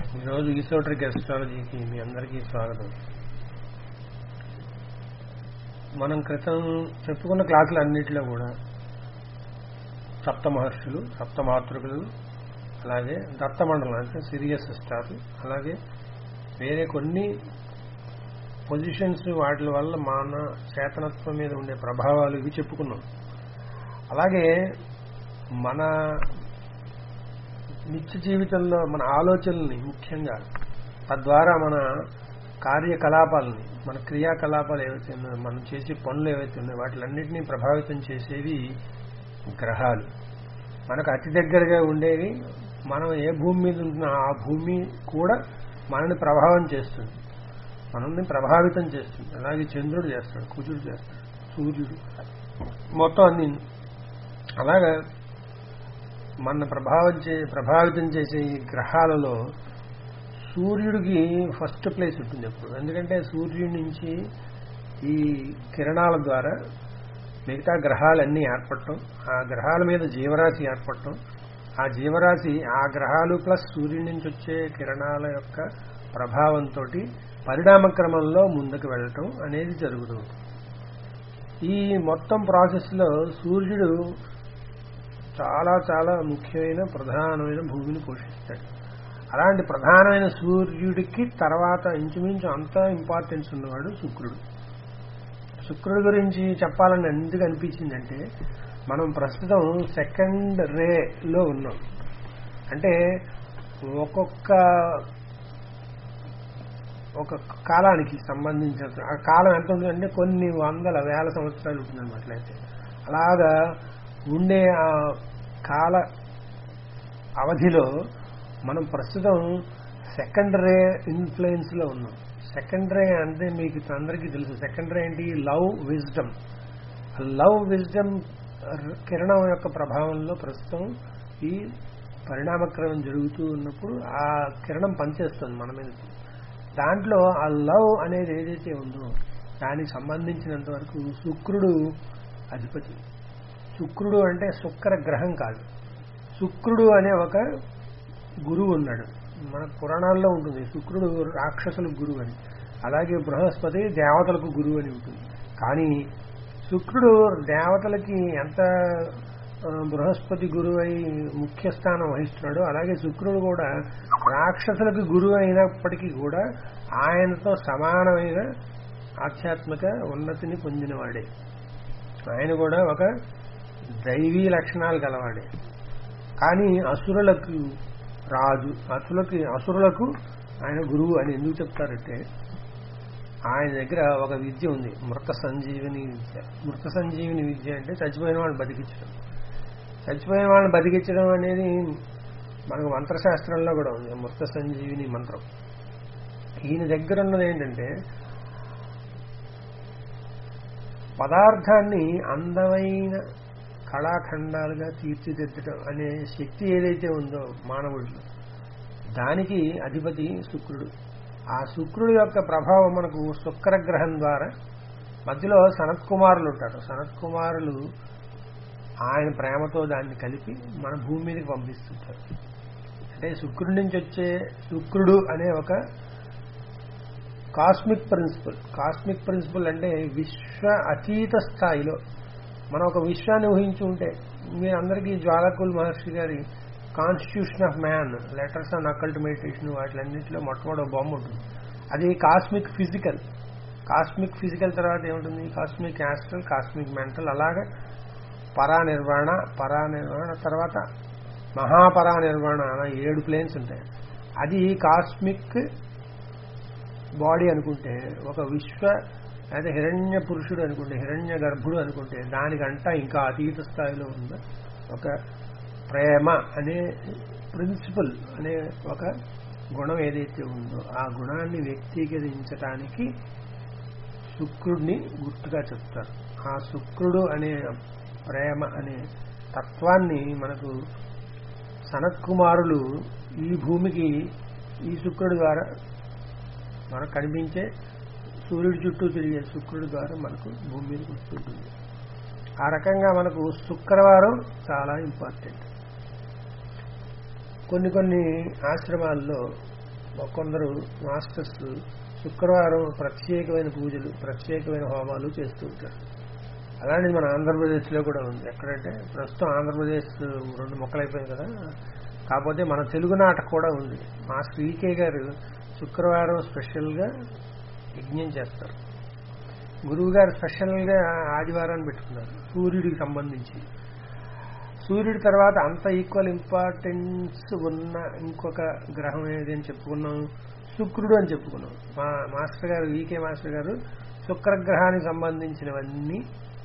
ఈరోజు ఈసోట్రిక్ ఎస్ట్రాలజీకి మీ అందరికీ స్వాగతం మనం క్రితం చెప్పుకున్న క్లాసులు అన్నింటిలో కూడా సప్త మహర్షులు సప్త మాతృకులు అలాగే దత్తమండలం అంటే సిరియస్ స్టార్ అలాగే వేరే కొన్ని పొజిషన్స్ వాటి వల్ల మన చేతనత్వం మీద ఉండే ప్రభావాలు ఇవి చెప్పుకున్నాం అలాగే మన నిత్య జీవితంలో మన ఆలోచనల్ని ముఖ్యంగా తద్వారా మన కార్యకలాపాలని మన క్రియాకలాపాలు ఏవైతే ఉన్నాయో మనం చేసే పనులు ఏవైతే ఉన్నాయో వాటిలన్నింటినీ ప్రభావితం చేసేవి గ్రహాలు మనకు అతి దగ్గరగా ఉండేవి మనం ఏ భూమి మీద ఉంటున్నా ఆ భూమి కూడా మనల్ని ప్రభావం చేస్తుంది మనల్ని ప్రభావితం చేస్తుంది అలాగే చంద్రుడు చేస్తాడు కుజుడు చేస్తాడు సూర్యుడు మొత్తం అన్ని అలాగా మన ప్రభావం చే ప్రభావితం చేసే ఈ గ్రహాలలో సూర్యుడికి ఫస్ట్ ప్లేస్ ఉంటుంది ఎప్పుడు ఎందుకంటే సూర్యుడి నుంచి ఈ కిరణాల ద్వారా మిగతా గ్రహాలన్నీ ఏర్పడటం ఆ గ్రహాల మీద జీవరాశి ఏర్పడటం ఆ జీవరాశి ఆ గ్రహాలు ప్లస్ సూర్యుడి నుంచి వచ్చే కిరణాల యొక్క ప్రభావంతో పరిణామక్రమంలో ముందుకు వెళ్ళటం అనేది జరుగుతుంది ఈ మొత్తం ప్రాసెస్లో సూర్యుడు చాలా చాలా ముఖ్యమైన ప్రధానమైన భూమిని పోషిస్తాడు అలాంటి ప్రధానమైన సూర్యుడికి తర్వాత ఇంచుమించు అంత ఇంపార్టెన్స్ ఉన్నవాడు శుక్రుడు శుక్రుడి గురించి చెప్పాలని ఎందుకు అనిపించిందంటే మనం ప్రస్తుతం సెకండ్ రేలో ఉన్నాం అంటే ఒక్కొక్క ఒక కాలానికి సంబంధించిన ఆ కాలం ఎంత ఉంటుందంటే కొన్ని వందల వేల సంవత్సరాలు ఉంటుందన్నమాట అయితే అలాగా ఉండే ఆ కాల అవధిలో మనం ప్రస్తుతం సెకండ్ రే ఇన్ఫ్లుయెన్స్ లో ఉన్నాం సెకండ్ రే అంటే మీకు అందరికీ తెలుసు సెకండ్ రే ఏంటి లవ్ విజ్డమ్ లవ్ విజ్డమ్ కిరణం యొక్క ప్రభావంలో ప్రస్తుతం ఈ పరిణామక్రమం జరుగుతూ ఉన్నప్పుడు ఆ కిరణం పనిచేస్తుంది మన మీద దాంట్లో ఆ లవ్ అనేది ఏదైతే ఉందో దానికి సంబంధించినంత వరకు శుక్రుడు అధిపతి శుక్రుడు అంటే శుక్ర గ్రహం కాదు శుక్రుడు అనే ఒక గురువు ఉన్నాడు మన పురాణాల్లో ఉంటుంది శుక్రుడు రాక్షసులకు గురువు అని అలాగే బృహస్పతి దేవతలకు గురువు అని ఉంటుంది కానీ శుక్రుడు దేవతలకి ఎంత బృహస్పతి గురువు అయి ముఖ్య స్థానం వహిస్తున్నాడు అలాగే శుక్రుడు కూడా రాక్షసులకు గురువు అయినప్పటికీ కూడా ఆయనతో సమానమైన ఆధ్యాత్మిక ఉన్నతిని పొందినవాడే ఆయన కూడా ఒక దైవీ లక్షణాలు గలవాడే కానీ అసురులకు రాజు అసులకి అసురులకు ఆయన గురువు అని ఎందుకు చెప్తారంటే ఆయన దగ్గర ఒక విద్య ఉంది మృత సంజీవిని విద్య మృత సంజీవిని విద్య అంటే చచ్చిపోయిన వాళ్ళని బతికించడం చచ్చిపోయిన వాళ్ళని బతికించడం అనేది మనకు మంత్రశాస్త్రంలో కూడా ఉంది మృత సంజీవిని మంత్రం ఈయన దగ్గర ఉన్నది ఏంటంటే పదార్థాన్ని అందమైన కళాఖండాలుగా తీర్చిదిద్దడం అనే శక్తి ఏదైతే ఉందో మానవుడిలో దానికి అధిపతి శుక్రుడు ఆ శుక్రుడు యొక్క ప్రభావం మనకు శుక్రగ్రహం ద్వారా మధ్యలో సనత్కుమారులు ఉంటారు సనత్కుమారులు ఆయన ప్రేమతో దాన్ని కలిపి మన భూమి మీదకి పంపిస్తుంటారు అంటే శుక్రుడి నుంచి వచ్చే శుక్రుడు అనే ఒక కాస్మిక్ ప్రిన్సిపల్ కాస్మిక్ ప్రిన్సిపల్ అంటే విశ్వ అతీత స్థాయిలో మనం ఒక విశ్వాన్ని ఊహించి ఉంటే మీ అందరికీ జ్వాలకుల్ మహర్షి గారి constitution of man letters on occult meditation వాటిలన్నింటిలో మొట్టమొదటి బొమ్మ ఉంటుంది అది కాస్మిక్ ఫిజికల్ కాస్మిక్ ఫిజికల్ తర్వాత ఏముంటుంది కాస్మిక్ యాస్ట్రల్ కాస్మిక్ మెంటల్ అలాగే పరా నిర్వహణ పరా నిర్వహణ తర్వాత మహాపరా నిర్వహణ అలా ఏడు ప్లేన్స్ ఉంటాయి అది కాస్మిక్ బాడీ అనుకుంటే ఒక విశ్వ అయితే హిరణ్య పురుషుడు అనుకుంటే హిరణ్య గర్భుడు అనుకుంటే దానికంట ఇంకా అతీత స్థాయిలో ఉన్న ఒక ప్రేమ అనే ప్రిన్సిపల్ అనే ఒక గుణం ఏదైతే ఉందో ఆ గుణాన్ని వ్యక్తీకరించటానికి శుక్రుడిని గుర్తుగా చెప్తారు ఆ శుక్రుడు అనే ప్రేమ అనే తత్వాన్ని మనకు సనత్ కుమారులు ఈ భూమికి ఈ శుక్రుడి ద్వారా మనకు కనిపించే సూర్యుడి చుట్టూ తిరిగే శుక్రుడి ద్వారా మనకు భూమి మీదకి వస్తుంటుంది ఆ రకంగా మనకు శుక్రవారం చాలా ఇంపార్టెంట్ కొన్ని కొన్ని ఆశ్రమాల్లో కొందరు మాస్టర్స్ శుక్రవారం ప్రత్యేకమైన పూజలు ప్రత్యేకమైన హోమాలు చేస్తూ ఉంటారు అలాంటిది మన ఆంధ్రప్రదేశ్లో కూడా ఉంది ఎక్కడంటే ప్రస్తుతం ఆంధ్రప్రదేశ్ రెండు మొక్కలైపోయింది కదా కాకపోతే మన తెలుగునాట కూడా ఉంది మాస్టర్ ఈకే గారు శుక్రవారం స్పెషల్గా యజ్ఞం చేస్తారు గురువు గారు స్పెషల్గా ఆదివారాన్ని పెట్టుకున్నారు సూర్యుడికి సంబంధించి సూర్యుడి తర్వాత అంత ఈక్వల్ ఇంపార్టెన్స్ ఉన్న ఇంకొక గ్రహం ఏది అని చెప్పుకున్నాం శుక్రుడు అని చెప్పుకున్నాం మా మాస్టర్ గారు ఈకే మాస్టర్ గారు శుక్రగ్రహానికి సంబంధించినవన్నీ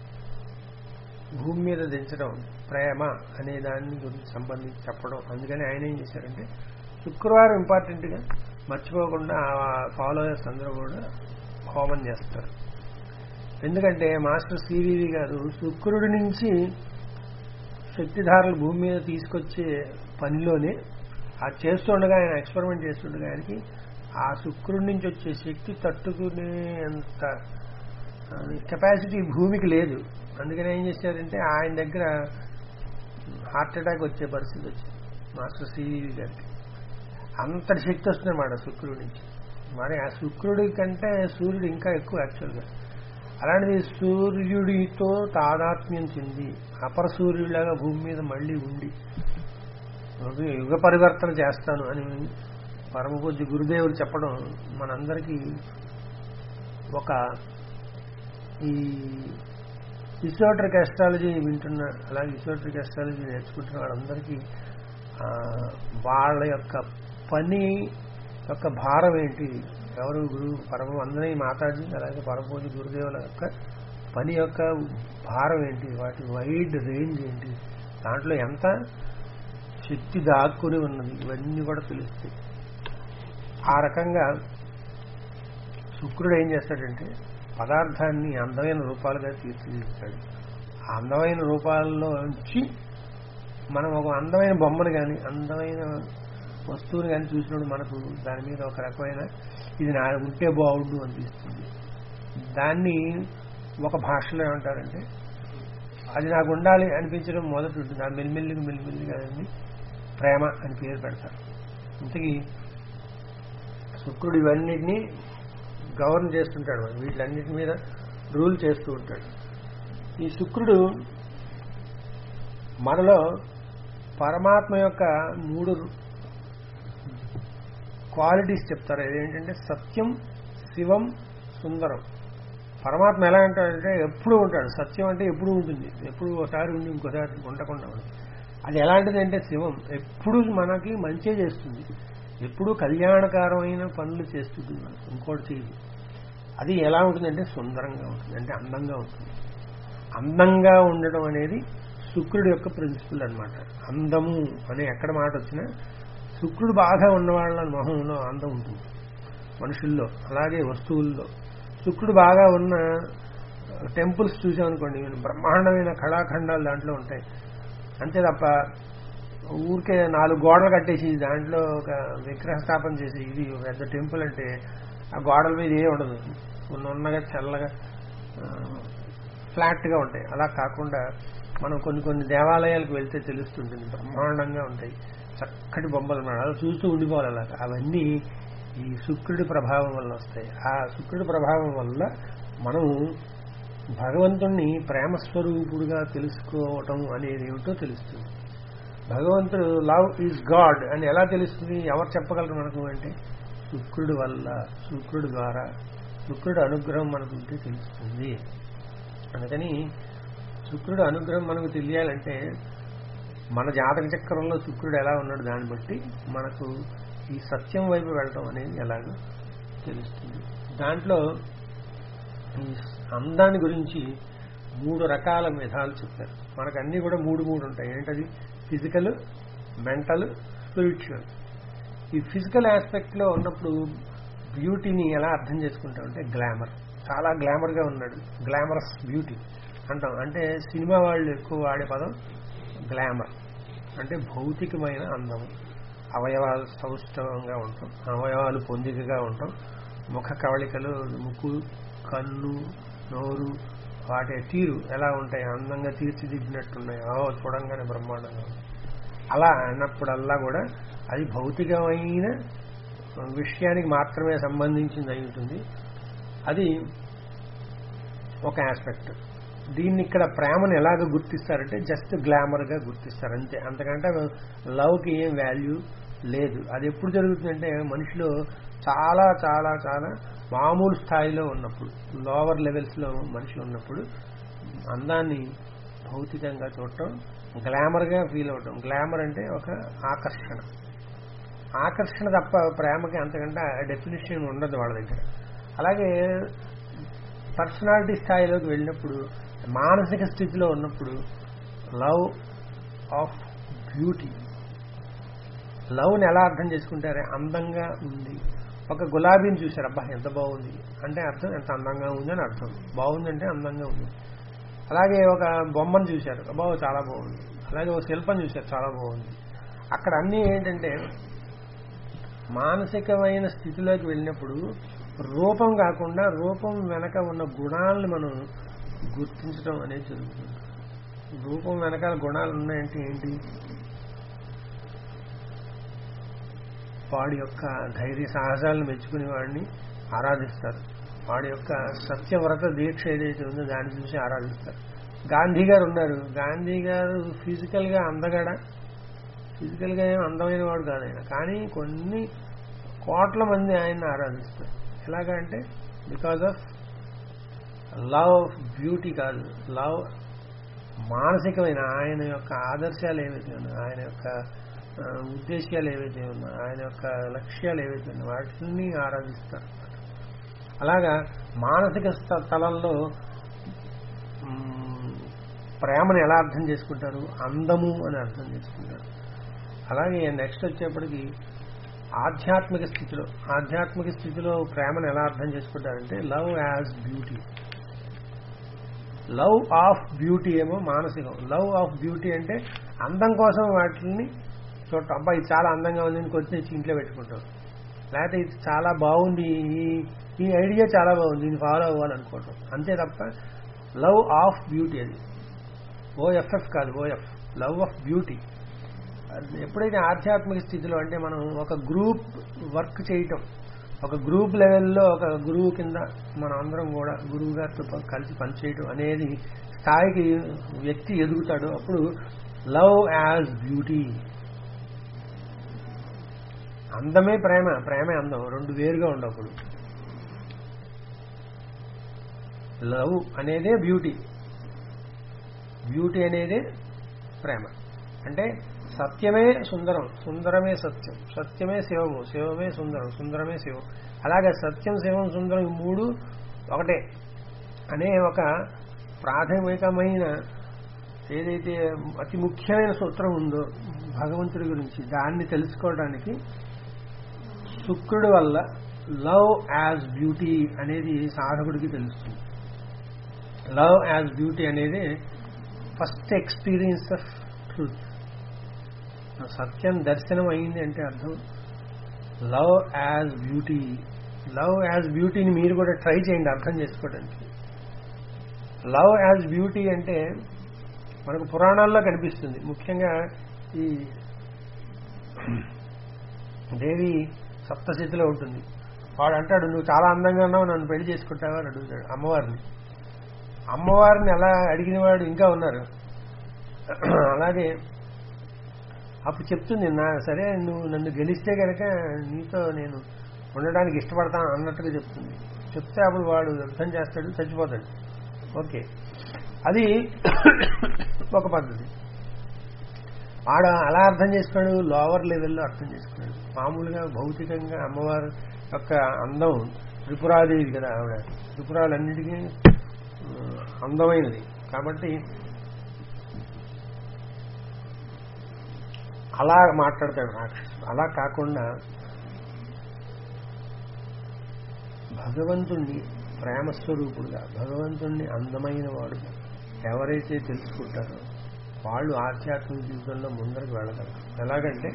భూమి మీద దించడం ప్రేమ అనే దాని గురించి సంబంధించి చెప్పడం అందుకని ఆయన ఏం చేశారంటే శుక్రవారం ఇంపార్టెంట్గా మర్చిపోకుండా ఫాలోయర్స్ అందరూ కూడా హోమం చేస్తారు ఎందుకంటే మాస్టర్ సివివి గారు శుక్రుడి నుంచి శక్తిధారలు భూమి మీద తీసుకొచ్చే పనిలోనే ఆ చేస్తుండగా ఆయన ఎక్స్పెరిమెంట్ చేస్తుండగా ఆయనకి ఆ శుక్రుడి నుంచి వచ్చే శక్తి తట్టుకునేంత కెపాసిటీ భూమికి లేదు అందుకని ఏం చేశారంటే ఆయన దగ్గర హార్ట్ అటాక్ వచ్చే పరిస్థితి వచ్చింది మాస్టర్ సివి గారికి అంతటి శక్తి వస్తుందన్నమాట శుక్రుడి నుంచి మరి ఆ శుక్రుడి కంటే సూర్యుడు ఇంకా ఎక్కువ యాక్చువల్గా అలాంటిది సూర్యుడితో తాదాత్మ్యం చెంది అపర సూర్యుడిలాగా భూమి మీద మళ్ళీ ఉండి యుగ పరివర్తన చేస్తాను అని పరమపూజ్య గురుదేవులు చెప్పడం మనందరికీ ఒక ఈ ఇసోట్రిక్ ఎస్ట్రాలజీ వింటున్న అలాగే ఇసోట్రిక్ ఎస్ట్రాలజీ నేర్చుకుంటున్న వాళ్ళందరికీ వాళ్ళ యొక్క పని యొక్క భారం ఏంటి ఎవరు గురువు పరమ అందరి మాతాజీ అలాగే పరమపూజ గురుదేవుల యొక్క పని యొక్క భారం ఏంటి వాటి వైడ్ రేంజ్ ఏంటి దాంట్లో ఎంత శక్తి దాక్కుని ఉన్నది ఇవన్నీ కూడా తెలుస్తాయి ఆ రకంగా శుక్రుడు ఏం చేస్తాడంటే పదార్థాన్ని అందమైన రూపాలుగా తీర్చిదిద్దాడు ఆ అందమైన రూపాల్లో నుంచి మనం ఒక అందమైన బొమ్మను కానీ అందమైన వస్తువుని కానీ చూసినప్పుడు మనకు దాని మీద ఒక రకమైన ఇది నా ఉంటే బాగుండు అనిపిస్తుంది దాన్ని ఒక భాషలో ఏమంటారంటే అది నాకు ఉండాలి అనిపించడం మొదటి ఉంటుంది ఆ మెల్లిమెల్లిగా మెల్లిమెల్లిగా దాన్ని ప్రేమ అని పేరు పెడతారు ఇంతకీ శుక్రుడు ఇవన్నిటినీ గవర్న్ చేస్తుంటాడు వీటిలన్నిటి మీద రూల్ చేస్తూ ఉంటాడు ఈ శుక్రుడు మనలో పరమాత్మ యొక్క మూడు క్వాలిటీస్ చెప్తారు ఏంటంటే సత్యం శివం సుందరం పరమాత్మ ఎలా అంటాడంటే ఎప్పుడూ ఉంటాడు సత్యం అంటే ఎప్పుడూ ఉంటుంది ఎప్పుడు ఒకసారి ఉండి ఇంకోసారి ఉండకుండా ఉండదు అది ఎలాంటిది అంటే శివం ఎప్పుడు మనకి మంచే చేస్తుంది ఎప్పుడూ కళ్యాణకరమైన పనులు చేస్తుంది మనకు ఇంకోటి చేయదు అది ఎలా ఉంటుందంటే సుందరంగా ఉంటుంది అంటే అందంగా ఉంటుంది అందంగా ఉండడం అనేది శుక్రుడి యొక్క ప్రిన్సిపల్ అనమాట అందము అనే ఎక్కడ మాట వచ్చినా శుక్రుడు బాగా ఉన్న వాళ్ళ మొహంలో అందం ఉంటుంది మనుషుల్లో అలాగే వస్తువుల్లో శుక్రుడు బాగా ఉన్న టెంపుల్స్ చూసామనుకోండి బ్రహ్మాండమైన కళాఖండాలు దాంట్లో ఉంటాయి అంతే తప్ప ఊరికే నాలుగు గోడలు కట్టేసి దాంట్లో ఒక విగ్రహ స్థాపన చేసి ఇది పెద్ద టెంపుల్ అంటే ఆ గోడల మీద ఏ ఉండదు ఉన్నగా చల్లగా ఫ్లాట్గా ఉంటాయి అలా కాకుండా మనం కొన్ని కొన్ని దేవాలయాలకు వెళ్తే తెలుస్తుంటుంది బ్రహ్మాండంగా ఉంటాయి చక్కటి బొమ్మలు అన్నమాట అలా చూస్తూ ఉండిపోవాలి అలా అవన్నీ ఈ శుక్రుడి ప్రభావం వల్ల వస్తాయి ఆ శుక్రుడి ప్రభావం వల్ల మనం భగవంతుణ్ణి ప్రేమస్వరూపుడుగా తెలుసుకోవటం అనేది ఏమిటో తెలుస్తుంది భగవంతుడు లవ్ ఈజ్ గాడ్ అని ఎలా తెలుస్తుంది ఎవరు చెప్పగలరు మనకు అంటే శుక్రుడి వల్ల శుక్రుడి ద్వారా శుక్రుడు అనుగ్రహం మనకు ఉంటే తెలుస్తుంది అందుకని శుక్రుడు అనుగ్రహం మనకు తెలియాలంటే మన జాతక చక్రంలో శుక్రుడు ఎలా ఉన్నాడు దాన్ని బట్టి మనకు ఈ సత్యం వైపు వెళ్ళటం అనేది ఎలాగో తెలుస్తుంది దాంట్లో ఈ అందాన్ని గురించి మూడు రకాల విధాలు చెప్పారు మనకు అన్నీ కూడా మూడు మూడు ఉంటాయి ఏంటది ఫిజికల్ మెంటల్ స్పిరిచువల్ ఈ ఫిజికల్ ఆస్పెక్ట్లో ఉన్నప్పుడు బ్యూటీని ఎలా అర్థం చేసుకుంటామంటే గ్లామర్ చాలా గ్లామర్గా ఉన్నాడు గ్లామరస్ బ్యూటీ అంటాం అంటే సినిమా వాళ్ళు ఎక్కువ వాడే పదం గ్లామర్ అంటే భౌతికమైన అందము అవయవాలు సౌష్ఠవంగా ఉంటాం అవయవాలు పొందికగా ఉంటాం ముఖ కవళికలు ముక్కు కన్ను నోరు వాటి తీరు ఎలా ఉంటాయి అందంగా తీర్చిదిద్దినట్టున్నాయి ఓ చూడంగానే బ్రహ్మాండంగా అలా అన్నప్పుడల్లా కూడా అది భౌతికమైన విషయానికి మాత్రమే సంబంధించింది అయి ఉంటుంది అది ఒక ఆస్పెక్ట్ దీన్ని ఇక్కడ ప్రేమను ఎలాగ గుర్తిస్తారంటే జస్ట్ గ్లామర్గా గుర్తిస్తారు అంతే అంతకంటే లవ్కి ఏం వాల్యూ లేదు అది ఎప్పుడు జరుగుతుందంటే మనిషిలో చాలా చాలా చాలా మామూలు స్థాయిలో ఉన్నప్పుడు లోవర్ లెవెల్స్లో మనిషి ఉన్నప్పుడు అందాన్ని భౌతికంగా చూడటం గ్లామర్గా ఫీల్ అవటం గ్లామర్ అంటే ఒక ఆకర్షణ ఆకర్షణ తప్ప ప్రేమకి అంతకంటే డెఫినేషన్ ఉండదు వాళ్ళ దగ్గర అలాగే పర్సనాలిటీ స్థాయిలోకి వెళ్ళినప్పుడు మానసిక స్థితిలో ఉన్నప్పుడు లవ్ ఆఫ్ బ్యూటీ లవ్ని ఎలా అర్థం చేసుకుంటారే అందంగా ఉంది ఒక గులాబీని చూశారు అబ్బా ఎంత బాగుంది అంటే అర్థం ఎంత అందంగా ఉంది అని అర్థం బాగుందంటే అందంగా ఉంది అలాగే ఒక బొమ్మను చూశారు అబ్బా చాలా బాగుంది అలాగే ఒక శిల్పం చూశారు చాలా బాగుంది అక్కడ అన్నీ ఏంటంటే మానసికమైన స్థితిలోకి వెళ్ళినప్పుడు రూపం కాకుండా రూపం వెనక ఉన్న గుణాలను మనం గుర్తించడం అనేది జరుగుతుంది రూపం వెనకాల గుణాలు ఉన్నాయంటే ఏంటి వాడి యొక్క ధైర్య సాహసాలను మెచ్చుకునే వాడిని ఆరాధిస్తారు వాడి యొక్క సత్యవ్రత దీక్ష ఏదైతే ఉందో దాన్ని చూసి ఆరాధిస్తారు గాంధీ గారు ఉన్నారు గాంధీ గారు ఫిజికల్ గా అందగాడ ఫిజికల్ గా ఏం అందమైన వాడు కాదు ఆయన కానీ కొన్ని కోట్ల మంది ఆయన్ని ఆరాధిస్తారు ఎలాగంటే because of love of beauty కాదు లవ్ మానసికమైన ఆయన యొక్క ఆదర్శాలు ఏవైతే ఉన్నాయో ఆయన యొక్క ఆ, ఉద్దేశాలు ఏవైతే ఉన్నాయో ఆయన యొక్క లక్ష్యాలు ఏవైతే ఉన్నాయో వాటిని ఆరాధిస్తారు అలాగా మానసిక స్థ- తలంలో మ్, ప్రేమను ఎలా అర్థం చేసుకుంటారు అందము అని అర్థం చేసుకుంటారు అలాగే నెక్స్ట్ వచ్చేప్పటికి ఆధ్యాత్మిక స్థితిలో ఆధ్యాత్మిక స్థితిలో ప్రేమను ఎలా అర్థం చేసుకుంటారంటే love as beauty love of beauty ఏమో మానసికం లవ్ ఆఫ్ బ్యూటీ అంటే అందం కోసం వాటిని చూడటం అబ్బాయి ఇది చాలా అందంగా ఉంది అని కొద్ది తెచ్చి ఇంట్లో పెట్టుకుంటాం లేకపోతే ఇది చాలా బాగుంది ఈ ఈ ఐడియా చాలా బాగుంది దీన్ని ఫాలో అవ్వాలనుకోవటం అంతే తప్ప లవ్ ఆఫ్ బ్యూటీ అది ఓఎఫ్ఎఫ్ కాదు ఓఎఫ్ లవ్ ఆఫ్ బ్యూటీ అది ఎప్పుడైతే ఆధ్యాత్మిక స్థితిలో అంటే మనం ఒక గ్రూప్ వర్క్ చేయటం ఒక గ్రూప్ లెవెల్లో ఒక గురువు కింద మనం అందరం కూడా గురువు గారితో ప- కలిసి పనిచేయటం అనేది స్థాయికి వ్యక్తి ఎదుగుతాడు అప్పుడు లవ్ యాజ్ బ్యూటీ అందమే ప్రేమ ప్రేమే అందం రెండు వేరుగా ఉండప్పుడు లవ్ అనేదే బ్యూటీ బ్యూటీ అనేదే ప్రేమ అంటే సత్యమే సుందరం సుందరమే సత్యం సత్యమే శివము శివమే సుందరం సుందరమే శివం అలాగే సత్యం శివం సుందరం ఈ మూడు ఒకటే అనే ఒక ప్రాథమికమైన ఏదైతే అతి ముఖ్యమైన సూత్రం ఉందో భగవంతుడి గురించి దాన్ని తెలుసుకోవడానికి శుక్రుడి వల్ల లవ్ యాజ్ బ్యూటీ అనేది సాధకుడికి తెలుస్తుంది లవ్ యాజ్ బ్యూటీ అనేది ఫస్ట్ ఎక్స్పీరియన్స్ ఆఫ్ ట్రూత్ సత్యం దర్శనం అయింది అంటే అర్థం love as beauty love as బ్యూటీని మీరు కూడా ట్రై చేయండి అర్థం చేసుకోవడానికి లవ్ యాజ్ బ్యూటీ అంటే మనకు పురాణాల్లో కనిపిస్తుంది ముఖ్యంగా ఈ దేవి సప్తశతిలో ఉంటుంది వాడు అంటాడు నువ్వు చాలా అందంగా ఉన్నావు నన్ను పెళ్లి చేసుకుంటావా అని అడుగుతాడు అమ్మవారిని అమ్మవారిని ఎలా అడిగిన వాడు ఇంకా ఉన్నారు అలాగే అప్పుడు చెప్తుంది నా సరే నువ్వు నన్ను గెలిస్తే కనుక నీతో నేను ఉండడానికి ఇష్టపడతాను అన్నట్టుగా చెప్తుంది చెప్తే అప్పుడు వాడు యుద్ధం చేస్తాడు చచ్చిపోతాడు ఓకే అది ఒక పద్ధతి వాడు అలా అర్థం చేసుకున్నాడు లోవర్ లెవెల్లో అర్థం చేసుకున్నాడు మామూలుగా భౌతికంగా అమ్మవారి యొక్క అందం త్రిపురాదేవి కదా ఆవిడ త్రిపురాలన్నిటికీ ఆ, అందమైనది కాబట్టి అలా మాట్లాడతాడు రాక్షసుడు అలా కాకుండా భగవంతుణ్ణి ప్రేమస్వరూపుడుగా భగవంతుణ్ణి అందమైన వాడుగా ఎవరైతే తెలుసుకుంటారో వాళ్ళు ఆధ్యాత్మిక జీవితంలో ముందరకు వెళ్ళగలరు ఎలాగంటే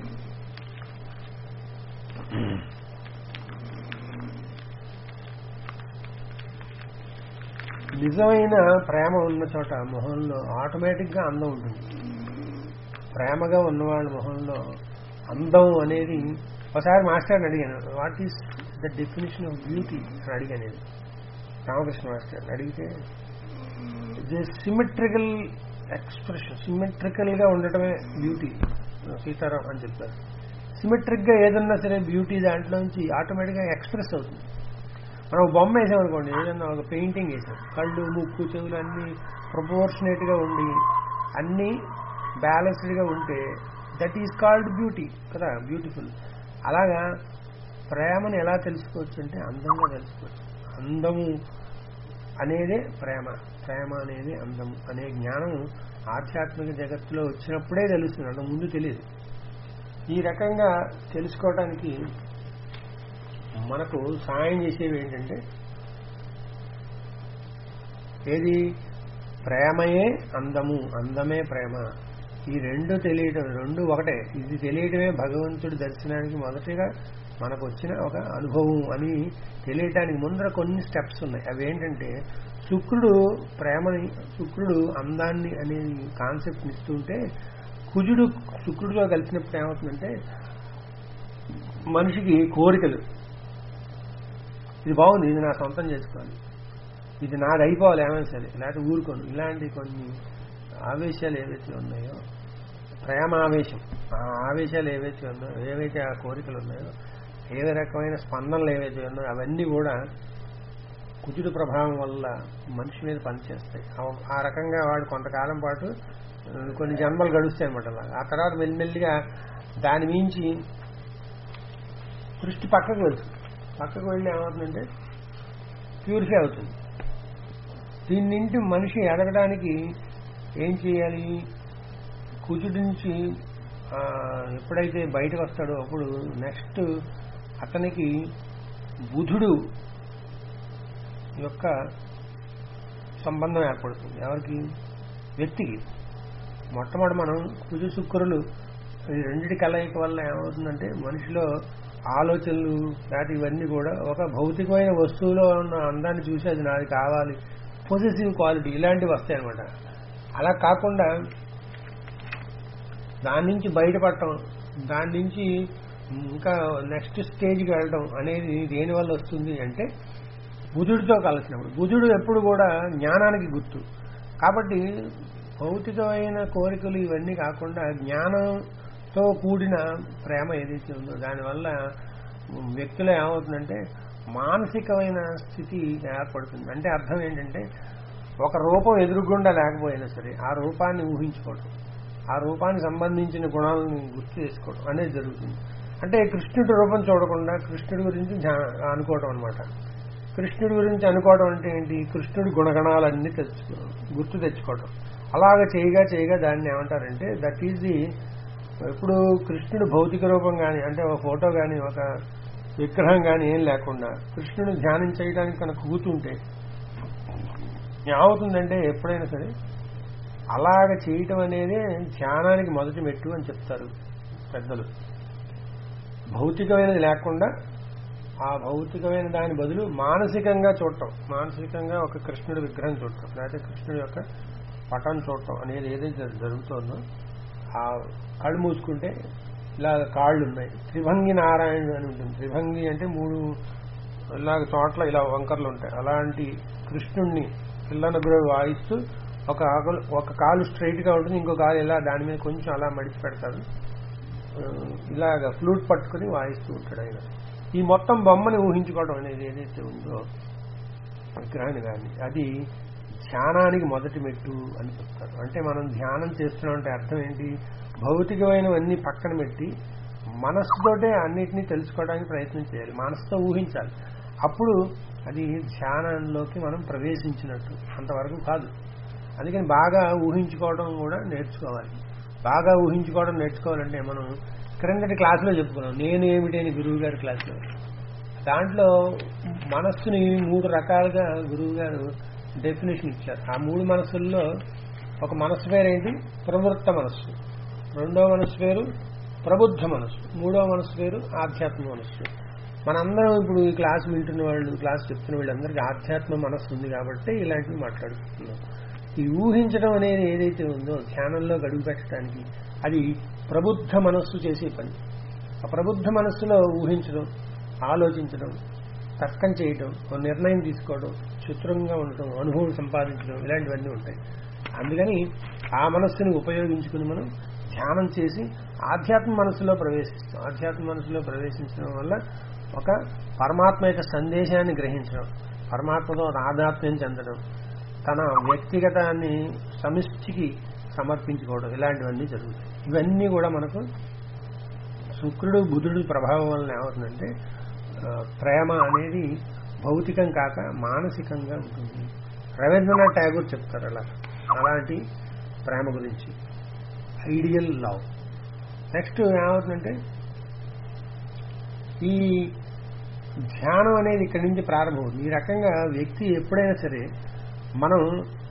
నిజమైన ప్రేమ ఉన్న చోట మొహంలో ఆటోమేటిక్గా అందం ఉంటుంది ప్రేమగా ఉన్నవాళ్ళ మొహంలో అందం అనేది ఒకసారి మాస్టర్ని అడిగాను what is the definition of beauty అని అడిగాను నేను రామకృష్ణ మాస్టర్ అడిగితే సిమెట్రికల్ ఎక్స్ప్రెషన్ సిమెట్రికల్ గా ఉండటమే బ్యూటీ సీతారాం అని చెప్పారు సిమెట్రిక్ గా ఏదన్నా సరే బ్యూటీ దాంట్లో నుంచి ఆటోమేటిక్ గా ఎక్స్ప్రెస్ అవుతుంది మనం ఒక బొమ్మ వేసామనుకోండి ఏదన్నా ఒక పెయింటింగ్ వేసాం కళ్ళు ముక్కు చెవులు అన్ని ప్రపోర్షనేట్ గా ఉండి అన్ని బ్యాలెన్స్డ్ గా ఉంటే దట్ ఈస్ కాల్డ్ బ్యూటీ కదా బ్యూటిఫుల్ అలాగా ప్రేమను ఎలా తెలుసుకోవచ్చు అంటే అందంగా తెలుసుకోవచ్చు అందము అనేదే ప్రేమ ప్రేమ అనేది అందం అనే జ్ఞానం ఆధ్యాత్మిక జగత్తులో వచ్చినప్పుడే తెలుస్తుంది అంత ముందు తెలియదు ఈ రకంగా తెలుసుకోవడానికి మనకు సాయం చేసేవి ఏంటంటే ఏది ప్రేమయే అందము అందమే ప్రేమ ఈ రెండు తెలియటం రెండు ఒకటే ఇది తెలియటమే భగవంతుడి దర్శనానికి మొదటిగా మనకు వచ్చిన ఒక అనుభవం అని తెలియటానికి ముందర కొన్ని స్టెప్స్ ఉన్నాయి అవి ఏంటంటే శుక్రుడు ప్రేమని శుక్రుడు అందాన్ని అనే కాన్సెప్ట్ ఇస్తుంటే కుజుడు శుక్రుడితో కలిసినప్పుడు ఏమవుతుందంటే మనిషికి కోరికలు ఇది బాగుంది ఇది నా సొంతం చేసుకోవాలి ఇది నాది అయిపోవాలి ఏమైనా సరే లేకపోతే ఊరుకోను ఇలాంటి కొన్ని ఆవేశాలు ఏవైతే ఉన్నాయో ప్రేమ ఆవేశం ఆ ఆవేశాలు ఏవైతే ఉన్నాయో ఏవైతే ఆ కోరికలు ఉన్నాయో ఏ రకమైన స్పందనలు ఏవైతే ఉన్నాయో అవన్నీ కూడా కుజుడు ప్రభావం వల్ల మనిషి మీద పనిచేస్తాయి ఆ- ఆ రకంగా వాడు కొంతకాలం పాటు ఆ, కొన్ని జన్మలు గడుస్తాయి అనమాట అలాగా ఆ తర్వాత మెల్లిమెల్లిగా దాని మించి దృష్టి పక్కకు వెళ్తుంది పక్కకు వెళ్ళి ఏమవుతుందంటే ప్యూరిఫై అవుతుంది దీని నుండి మనిషి ఎదగడానికి ఏం చేయాలి కుజుడి నుంచి ఆ, ఎప్పుడైతే బయటకు వస్తాడో అప్పుడు నెక్స్ట్ అతనికి బుధుడు యొక్క సంబంధం ఏర్పడుతుంది ఎవరికి వ్యక్తికి మొట్టమొదటి మనం కుజ శుక్రులు ఈ రెండిటి కలయిక వల్ల ఏమవుతుందంటే మనిషిలో ఆలోచనలు లేకపోతే ఇవన్నీ కూడా ఒక భౌతికమైన వస్తువులో ఉన్న అందాన్ని చూసి అది నాది కావాలి పొజిటివ్ క్వాలిటీ ఇలాంటివి వస్తాయి అనమాట అలా కాకుండా దాని నుంచి బయటపడటం దాని నుంచి ఇంకా నెక్స్ట్ స్టేజ్కి వెళ్ళడం అనేది దేని వల్ల వస్తుంది అంటే బుధుడితో కలిసినప్పుడు బుధుడు ఎప్పుడు కూడా జ్ఞానానికి గుర్తు కాబట్టి భౌతికమైన కోరికలు ఇవన్నీ కాకుండా జ్ఞానంతో కూడిన ప్రేమ ఏదైతే ఉందో దానివల్ల వ్యక్తిలో ఏమవుతుందంటే మానసికమైన స్థితి ఏర్పడుతుంది అంటే అర్థం ఏంటంటే ఒక రూపం ఎదురుగుండా లేకపోయినా సరే ఆ రూపాన్ని ఊహించుకోవడం ఆ రూపానికి సంబంధించిన గుణాలను గుర్తు చేసుకోవడం అనేది జరుగుతుంది అంటే కృష్ణుడి రూపం చూడకుండా కృష్ణుడి గురించి ధ్యా- అనుకోవడం అనమాట కృష్ణుడి గురించి అనుకోవడం అంటే ఏంటి కృష్ణుడి గుణగణాలన్నీ తెచ్చుకో గుర్తు తెచ్చుకోవడం అలాగ చేయగా చేయగా దాన్ని ఏమంటారంటే దట్ ఈజ్ ది ఇప్పుడు కృష్ణుడు భౌతిక రూపం కానీ అంటే ఒక ఫోటో కానీ ఒక విగ్రహం కానీ ఏం లేకుండా కృష్ణుడు ధ్యానం చేయడానికి కనుక కూతుంటే ఏమవుతుందంటే ఎప్పుడైనా సరే అలాగ చేయటం అనేది ధ్యానానికి మొదటి మెట్టు అని చెప్తారు పెద్దలు భౌతికమైనది లేకుండా ఆ భౌతికమైన దాని బదులు మానసికంగా చూడటం మానసికంగా ఒక కృష్ణుడి విగ్రహం చూడటం లేకపోతే కృష్ణుడి యొక్క పటం చూడటం అనేది ఏదైతే జరుగుతుందో ఆ కళ్ళు మూసుకుంటే ఇలా కాళ్ళు ఉన్నాయి త్రిభంగి నారాయణుడు అని ఉంటుంది త్రిభంగి అంటే మూడు ఇలాగ చోట్ల ఇలా వంకర్లు ఉంటాయి అలాంటి కృష్ణుణ్ణి పిల్లనగ్గురు వాయిస్తూ ఒక ఆకులు- ఒక కాలు స్ట్రైట్ గా ఉంటుంది ఇంకో కాలు ఇలా దాని మీద కొంచెం అలా మడిచి పెడతారు ఆ, ఇలాగ ఫ్లూట్ పట్టుకుని వాయిస్తూ ఉంటాడు ఆయన ఈ మొత్తం బొమ్మని ఊహించుకోవడం అనేది ఏదైతే ఉందో విగ్రహాన్ని కానీ అది ధ్యానానికి మొదటి మెట్టు అని చెప్తారు అంటే మనం ధ్యానం చేస్తున్నాం అంటే అర్థం ఏంటి భౌతికమైనవన్నీ పక్కన పెట్టి మనస్సుతోటే అన్నిటినీ తెలుసుకోవడానికి ప్రయత్నం చేయాలి మనసుతో ఊహించాలి అప్పుడు అది ధ్యానంలోకి మనం ప్రవేశించినట్టు అంతవరకు కాదు అందుకని బాగా ఊహించుకోవడం కూడా నేర్చుకోవాలి బాగా ఊహించుకోవడం నేర్చుకోవాలంటే మనం క్రిందటి క్లాసులో చెప్పుకున్నాం నేను ఏమిటి అని గురువు గారి క్లాసులో దాంట్లో మనస్సుని మూడు రకాలుగా గురువు గారు డెఫినేషన్ ఇచ్చారు ఆ మూడు మనస్సుల్లో ఒక మనస్సు పేరు ఏంటి ప్రవృత్త మనస్సు రెండో మనస్సు పేరు ప్రబుద్ధ మనస్సు మూడో మనస్సు పేరు ఆధ్యాత్మ మనస్సు మనందరం ఇప్పుడు ఈ క్లాస్ వింటున్న వాళ్ళు క్లాస్ చెప్తున్న వాళ్ళందరికీ ఆధ్యాత్మ మనస్సు ఉంది కాబట్టి ఇలాంటివి మాట్లాడుకుంటున్నాం ఈ ఊహించడం అనేది ఏదైతే ఉందో ధ్యానంలో గడువు పెట్టడానికి అది ప్రబుద్ధ మనస్సు చేసే పని ఆ ప్రబుద్ధ మనస్సులో ఊహించడం ఆలోచించడం తర్కం చేయడం ఒక నిర్ణయం తీసుకోవడం చిత్రంగా ఉండటం అనుభవం సంపాదించడం ఇలాంటివన్నీ ఉంటాయి అందుకని ఆ మనస్సుని ఉపయోగించుకుని మనం ధ్యానం చేసి ఆధ్యాత్మ మనసులో ప్రవేశిస్తాం ఆధ్యాత్మ మనసులో ప్రవేశించడం వల్ల ఒక పరమాత్మ యొక్క సందేశాన్ని గ్రహించడం పరమాత్మతో ఆధ్యాత్మ్యం చెందడం తన వ్యక్తిగతాన్ని సమిష్టికి సమర్పించుకోవడం ఇలాంటివన్నీ జరుగుతాయి ఇవన్నీ కూడా మనకు శుక్రుడు బుధుడు ప్రభావం వలన ఏమవుతుందంటే ఆ, ప్రేమ అనేది భౌతికం కాక మానసికంగా ఉంటుంది రవీంద్రనాథ్ ఠాగూర్ చెప్తారు అలా అలాంటి ప్రేమ గురించి ఐడియల్ లవ్ నెక్స్ట్ ఏమవుతుందంటే ఈ ధ్యానం అనేది ఇక్కడి నుంచి ప్రారంభమవుతుంది ఈ రకంగా వ్యక్తి ఎప్పుడైనా సరే మనం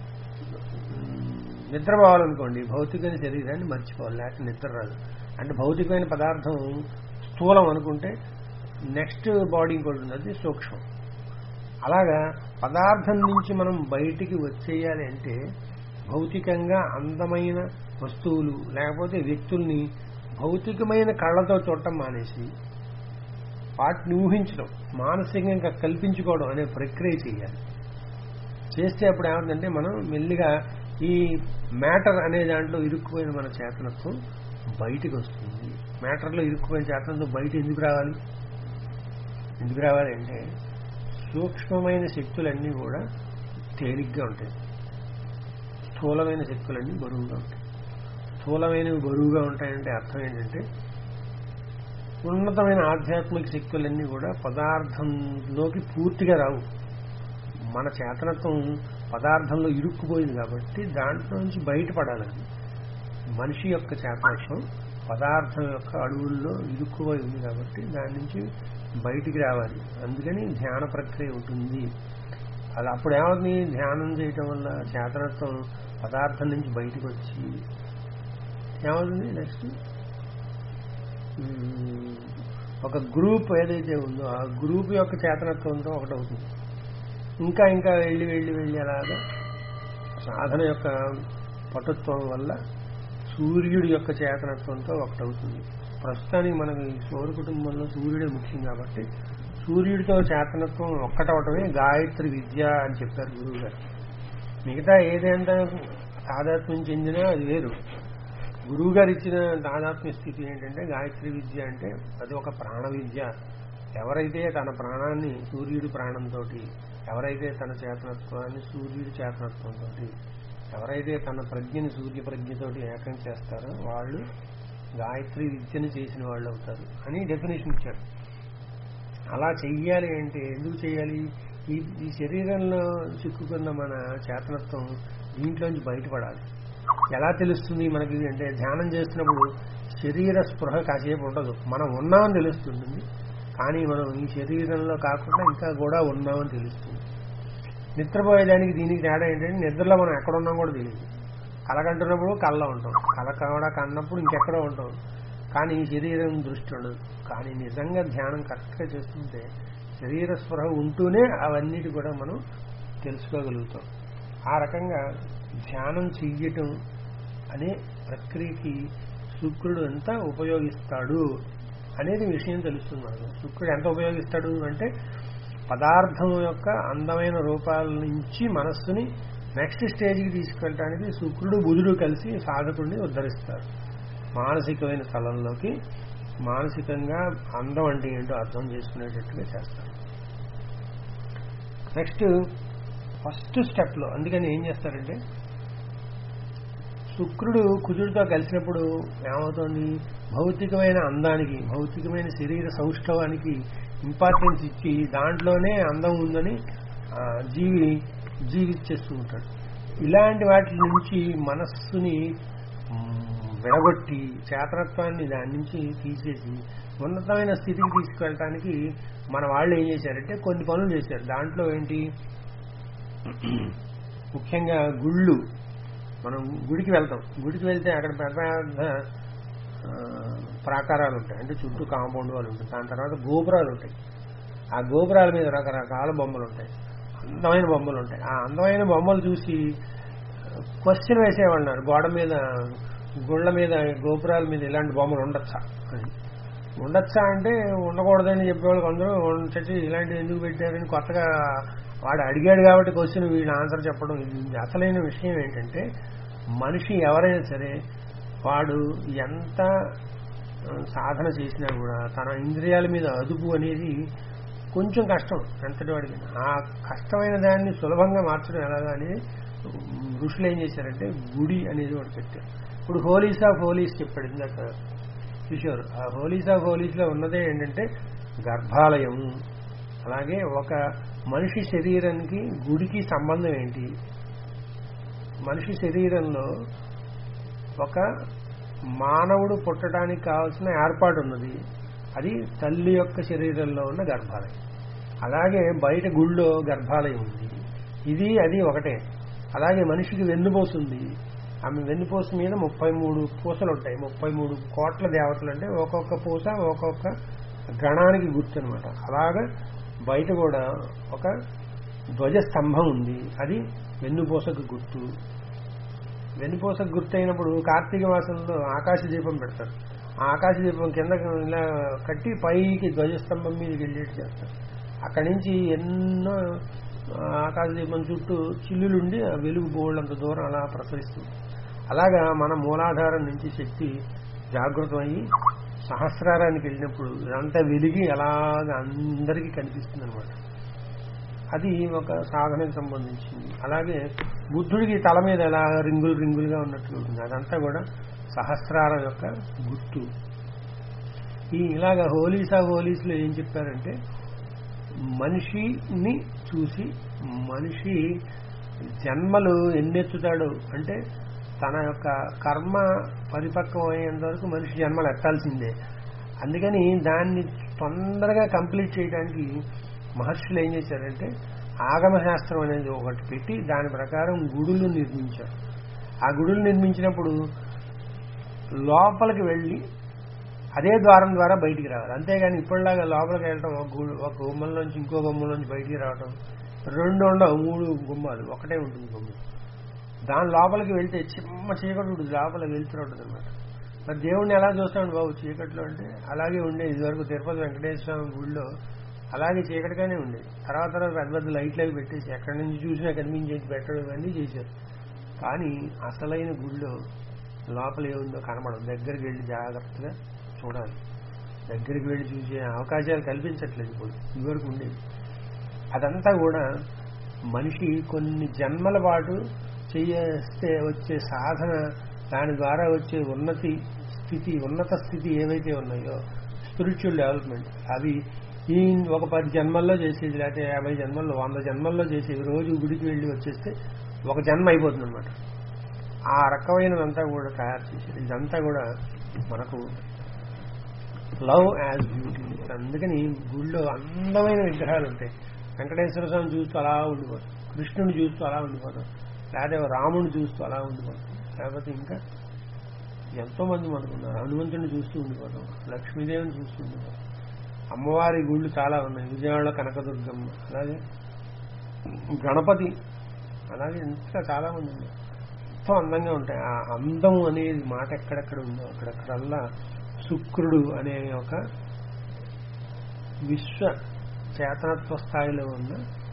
నిద్రపోవాలనుకోండి భౌతికమైన శరీరాన్ని మర్చిపోవాలి లేకపోతే నిద్ర రాదు అంటే భౌతికమైన పదార్థం స్థూలం అనుకుంటే నెక్స్ట్ బాడీ ఇంకోటి ఉంది అది సూక్ష్మం అలాగా పదార్థం నుంచి మనం బయటికి వచ్చేయాలి అంటే భౌతికంగా అందమైన వస్తువులు లేకపోతే వ్యక్తుల్ని భౌతికమైన కళ్ళతో చూడటం మానేసి వాటిని ఊహించడం మానసికంగా కల్పించుకోవడం అనే ప్రక్రియ చేయాలి చేస్తే అప్పుడు ఏమంటుందంటే మనం మెల్లిగా ఈ మ్యాటర్ అనే దాంట్లో ఇరుక్కుపోయిన మన చేతనత్వం బయటికి వస్తుంది మ్యాటర్లో ఇరుక్కుపోయిన చేతనత్వం బయట ఎందుకు రావాలి ఎందుకు రావాలి అంటే సూక్ష్మమైన శక్తులన్నీ కూడా తేలిగ్గా ఉంటాయి స్థూలమైన శక్తులన్నీ బరువుగా ఉంటాయి స్థూలమైనవి బరువుగా ఉంటాయంటే అర్థం ఏంటంటే ఉన్నతమైన ఆధ్యాత్మిక శక్తులన్నీ కూడా పదార్థంలోకి పూర్తిగా రావు మన చేతనత్వం పదార్థంలో ఇరుక్కుపోయింది కాబట్టి దాంట్లో నుంచి బయటపడాలని మనిషి యొక్క చేతనత్వం పదార్థం యొక్క అడుగుల్లో ఇరుక్కుపోయి ఉంది కాబట్టి దాని నుంచి బయటికి రావాలి అందుకని ధ్యాన ప్రక్రియ ఉంటుంది అలా అప్పుడు ఏమవుతుంది ధ్యానం చేయటం వల్ల చేతనత్వం పదార్థం నుంచి బయటకు వచ్చి ఏమవుతుంది నెక్స్ట్ మ్మ్, ఒక గ్రూప్ ఏదైతే ఉందో ఆ గ్రూప్ యొక్క చేతనత్వంతో ఒకటవుతుంది ఇంకా ఇంకా వెళ్ళి వెళ్ళి వెళ్ళి అలాగా సాధన యొక్క పటుత్వం వల్ల సూర్యుడి యొక్క చేతనత్వంతో ఒకటవుతుంది ప్రస్తుతానికి మనకు ఈ సౌర కుటుంబంలో సూర్యుడే ముఖ్యం కాబట్టి సూర్యుడితో చేతనత్వం ఒక్కటవటమే గాయత్రి విద్య అని చెప్పారు గురువు గారు మిగతా ఏదైనా తాదాత్మ్యం చెందినా అది వేరు గురువు గారు ఇచ్చిన తాదాత్మ్య స్థితి ఏంటంటే గాయత్రి విద్య అంటే అది ఒక ప్రాణ విద్య ఎవరైతే తన ప్రాణాన్ని సూర్యుడి ప్రాణంతో ఎవరైతే తన చేతనత్వాన్ని సూర్యుడి చేతనత్వంతో ఎవరైతే తన ప్రజ్ఞని సూర్య ప్రజ్ఞతోటి ఏకం చేస్తారో వాళ్ళు గాయత్రి విద్యను చేసిన వాళ్ళు అవుతారు అని డెఫినేషన్ ఇచ్చారు అలా చెయ్యాలి అంటే ఎందుకు చేయాలి ఈ ఈ శరీరంలో చిక్కుకున్న మన చేతనత్వం దీంట్లోంచి బయటపడాలి ఎలా తెలుస్తుంది మనకి అంటే ధ్యానం చేస్తున్నప్పుడు శరీర స్పృహ కాసేపు ఉండదు మనం ఉన్నామని తెలుస్తుంది కానీ మనం ఈ శరీరంలో కాకుండా ఇంకా కూడా ఉన్నామని తెలుస్తుంది నిద్రపోయేదానికి దీనికి తేడా ఏంటంటే నిద్రలో మనం ఎక్కడ ఉన్నాం కూడా తెలియదు కలకంటున్నప్పుడు కళ్ళలో ఉంటాం కల కూడా కన్నప్పుడు ఇంకెక్కడో ఉంటాం కానీ ఈ శరీరం దృష్టి ఉండదు కానీ నిజంగా ధ్యానం కరెక్ట్గా చేస్తుంటే శరీర స్పృహ ఉంటూనే అవన్నిటి కూడా మనం తెలుసుకోగలుగుతాం ఆ రకంగా ధ్యానం చెయ్యటం అనే ప్రక్రియకి శుక్రుడు ఎంత ఉపయోగిస్తాడు అనేది విషయం తెలుస్తుంది మనకు శుక్రుడు ఎంత ఉపయోగిస్తాడు అంటే పదార్థం యొక్క అందమైన రూపాల నుంచి మనస్సుని నెక్స్ట్ స్టేజ్కి తీసుకెళ్ళడానికి శుక్రుడు బుధుడు కలిసి సాధకుడిని ఉద్ధరిస్తారు మానసికమైన స్థలంలోకి మానసికంగా అందం అంటే ఏంటో అర్థం చేసుకునేటట్టుగా చేస్తారు నెక్స్ట్ ఫస్ట్ స్టెప్లో అందుకని ఏం చేస్తారంటే శుక్రుడు కుజుడితో కలిసినప్పుడు ఏమవుతుంది భౌతికమైన అందానికి భౌతికమైన శరీర సౌష్ఠవానికి ఇంపార్టెన్స్ ఇచ్చి దాంట్లోనే అందం ఉందని ఆ, జీవి జీవించేస్తూ ఉంటాడు ఇలాంటి వాటి నుంచి మనస్సుని మ్, విడగొట్టి చేతనత్వాన్ని దాని నుంచి తీసేసి ఉన్నతమైన స్థితికి తీసుకెళ్ళటానికి మన వాళ్ళు ఏం చేశారంటే కొన్ని పనులు చేశారు దాంట్లో ఏంటి ముఖ్యంగా గుళ్ళు మనం గుడికి వెళ్తాం గుడికి వెళ్తే అక్కడ పెద్ద పెద్ద ఆ, ప్రాకారాలు ఉంటాయి అంటే చుట్టూ కాంపౌండ్ వాళ్ళు ఉంటాయి దాని తర్వాత గోపురాలు ఉంటాయి ఆ గోపురాల మీద రకరకాల బొమ్మలు ఉంటాయి అందమైన బొమ్మలు ఉంటాయి ఆ అందమైన బొమ్మలు చూసి క్వశ్చన్ వేసేవాళ్ళన్నారు గోడ మీద గుళ్ళ మీద గోపురాల మీద ఇలాంటి బొమ్మలు ఉండొచ్చా అని ఉండొచ్చా అంటే ఉండకూడదని చెప్పేవాళ్ళు కొందరు చచ్చి ఇలాంటివి ఎందుకు పెట్టారని కొత్తగా వాడు అడిగాడు కాబట్టి క్వశ్చన్ వీళ్ళు ఆన్సర్ చెప్పడం ఇది అసలైన విషయం ఏంటంటే మనిషి ఎవరైనా సరే వాడు ఎంత ఆ, సాధన చేసినా కూడా తన ఇంద్రియాల మీద అదుపు అనేది కొంచెం కష్టం ఎంతటి వాడికి ఆ కష్టమైన దాన్ని సులభంగా మార్చడం ఎలాగా అనేది ఋషులు ఏం చేశారంటే గుడి అనేది ఒకటి పెట్టారు ఇప్పుడు హోలీస్ ఆఫ్ హోలీస్ చెప్పాడు ఇందాక కిషోర్ ఆ హోలీస్ ఆఫ్ హోలీస్ లో ఉన్నదే ఏంటంటే గర్భాలయం అలాగే ఒక మనిషి శరీరానికి గుడికి సంబంధం ఏంటి మనిషి శరీరంలో ఒక మానవుడు పుట్టడానికి కావాల్సిన ఏర్పాటు ఉన్నది అది తల్లి యొక్క శరీరంలో ఉన్న గర్భాలయం అలాగే బయట గుళ్ళో గర్భాలయం ఉంది ఇది అది ఒకటే అలాగే మనిషికి వెన్నుపోసు ఉంది ఆమె వెన్నుపూస మీద ముప్పై మూడు పూసలు ఉంటాయి ముప్పై మూడు కోట్ల దేవతలు అంటే ఒక్కొక్క పూస ఒక్కొక్క గణానికి గుర్తు అనమాట అలాగా బయట కూడా ఒక ధ్వజస్తంభం ఉంది అది వెన్నుపూసకు గుర్తు వెన్నుపూసకు గుర్తు అయినప్పుడు కార్తీక మాసంలో ఆకాశ దీపం పెడతారు ఆ ఆకాశ దీపం కింద ఇలా కట్టి పైకి ధ్వజస్తంభం మీదకి వెళ్ళేట్టు చేస్తారు అక్కడి నుంచి ఎన్నో ఆ, ఆకాశ దీపం చుట్టూ చిల్లులుండి ఆ వెలుగు బోళ్ళంత దూరం అలా ప్రసరిస్తుంది అలాగా మన మూలాధారం నుంచి శక్తి జాగృతమయ్యి సహస్రారానికి వెళ్ళినప్పుడు ఇదంతా వెలిగి అలాగా అందరికీ కనిపిస్తుంది అనమాట అది ఒక సాధనకు సంబంధించింది అలాగే బుద్ధుడికి తల మీద ఎలా రింగులు రింగులుగా ఉన్నట్లు ఉంటుంది అదంతా కూడా సహస్రారం యొక్క గుర్తు ఈ ఇలాగ హోలీసా హోలీస్లో ఏం చెప్పారంటే మనిషిని చూసి మనిషి జన్మలు ఎన్నెత్తుతాడు అంటే తన యొక్క కర్మ పరిపక్వం అయ్యేంత వరకు మనిషి జన్మలు ఎత్తాల్సిందే అందుకని దాన్ని తొందరగా కంప్లీట్ చేయడానికి మహర్షులు ఏం చేశారంటే ఆగమశాస్త్రం అనేది ఒకటి పెట్టి దాని ప్రకారం గుడులు నిర్మించారు ఆ గుడులు నిర్మించినప్పుడు లోపలికి వెళ్ళి అదే ద్వారం ద్వారా బయటికి రావాలి అంతేగాని ఇప్పటిలాగా లోపలికి వెళ్ళటం ఒక గు- ఒక గుమ్మంలోంచి ఇంకో గుమ్మంలోంచి బయటికి రావటం రెండు ఉండవు మూడు గుమ్మాలు ఒకటే ఉంటుంది గుమ్మం దాని లోపలికి వెళ్తే చిమ్మ చీకటి ఉంటుంది లోపల వెళ్తూ ఉంటుంది అనమాట మరి దేవుణ్ణి ఎలా చూస్తాడు బాబు చీకట్లో అంటే అలాగే ఉండేది ఇదివరకు తిరుపతి వెంకటేశ్వర స్వామి గుడిలో అలాగే చీకటిగానే ఉండేది తర్వాత తర్వాత పెద్ద పెద్ద లైట్లు అవి పెట్టేసి ఎక్కడి నుంచి చూసినా కనిపించేది పెట్టడం ఇవన్నీ చేశారు కానీ అసలైన గుడిలో లోపల ఏముందో కనబడదు దగ్గరికి వెళ్ళి జాగ్రత్తగా చూడాలి దగ్గరికి వెళ్ళి చూసే అవకాశాలు కల్పించట్లేదు ఇప్పుడు ఇదివరకు ఉండేది అదంతా కూడా మనిషి కొన్ని జన్మల పాటు చేస్తే వచ్చే సాధన దాని ద్వారా వచ్చే ఉన్నతి స్థితి ఉన్నత స్థితి ఏవైతే ఉన్నాయో స్పిరిచువల్ డెవలప్మెంట్ అవి ఈ ఒక పది జన్మల్లో చేసేది లేకపోతే యాభై జన్మల్లో వంద జన్మల్లో చేసేది రోజు గుడికి వెళ్ళి వచ్చేస్తే ఒక జన్మ అయిపోతుంది అనమాట ఆ రకమైనదంతా కూడా తయారు చేసేది ఇదంతా కూడా మనకు లవ్ యాజ్ బ్యూటీ అందుకని గుళ్ళో అందమైన విగ్రహాలు ఉంటాయి వెంకటేశ్వర స్వామి చూస్తూ అలా ఉండిపోతాం కృష్ణుని చూస్తూ అలా ఉండిపోతాం లేకపోతే రాముని చూస్తూ అలా ఉండిపోతాం లేకపోతే ఇంకా ఎంతో మంది మనకున్నారు హనుమంతుడిని చూస్తూ ఉండిపోతాం లక్ష్మీదేవిని చూస్తూ ఉండిపోతాం అమ్మవారి గుళ్ళు చాలా ఉన్నాయి విజయవాడలో కనకదుర్గమ్మ అలాగే గణపతి అలాగే ఇంకా చాలా మంది ఉన్నారు ఎంతో అందంగా ఉంటాయి ఆ అందం అనేది మాట ఎక్కడెక్కడ ఉందో అక్కడక్కడల్లా శుక్రుడు అనే ఒక విశ్వ చేతనత్వ స్థాయిలో ఉన్న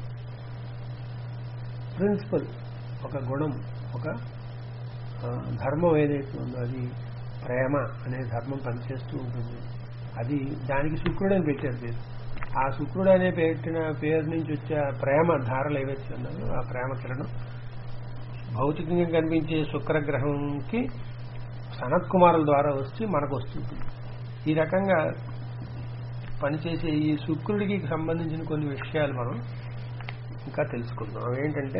ప్రిన్సిపల్ ఒక గుణం ఒక ఆ, ధర్మం ఏదైతే ఉందో అది ప్రేమ అనే ధర్మం పనిచేస్తూ ఉంటుంది అది దానికి శుక్రుడు అని పెట్టారు పేరు ఆ శుక్రుడు అనే పెట్టిన పేరు నుంచి వచ్చే ఆ ప్రేమ ధారలు ఏవైతే ఉన్నాయో ఆ ప్రేమ కిరణం భౌతికంగా కనిపించే శుక్రగ్రహంకి సనత్ కుమారుల ద్వారా వచ్చి మనకు వస్తుంది ఈ రకంగా పనిచేసే ఈ శుక్రుడికి సంబంధించిన కొన్ని విషయాలు మనం ఇంకా తెలుసుకుందాం అవి ఏంటంటే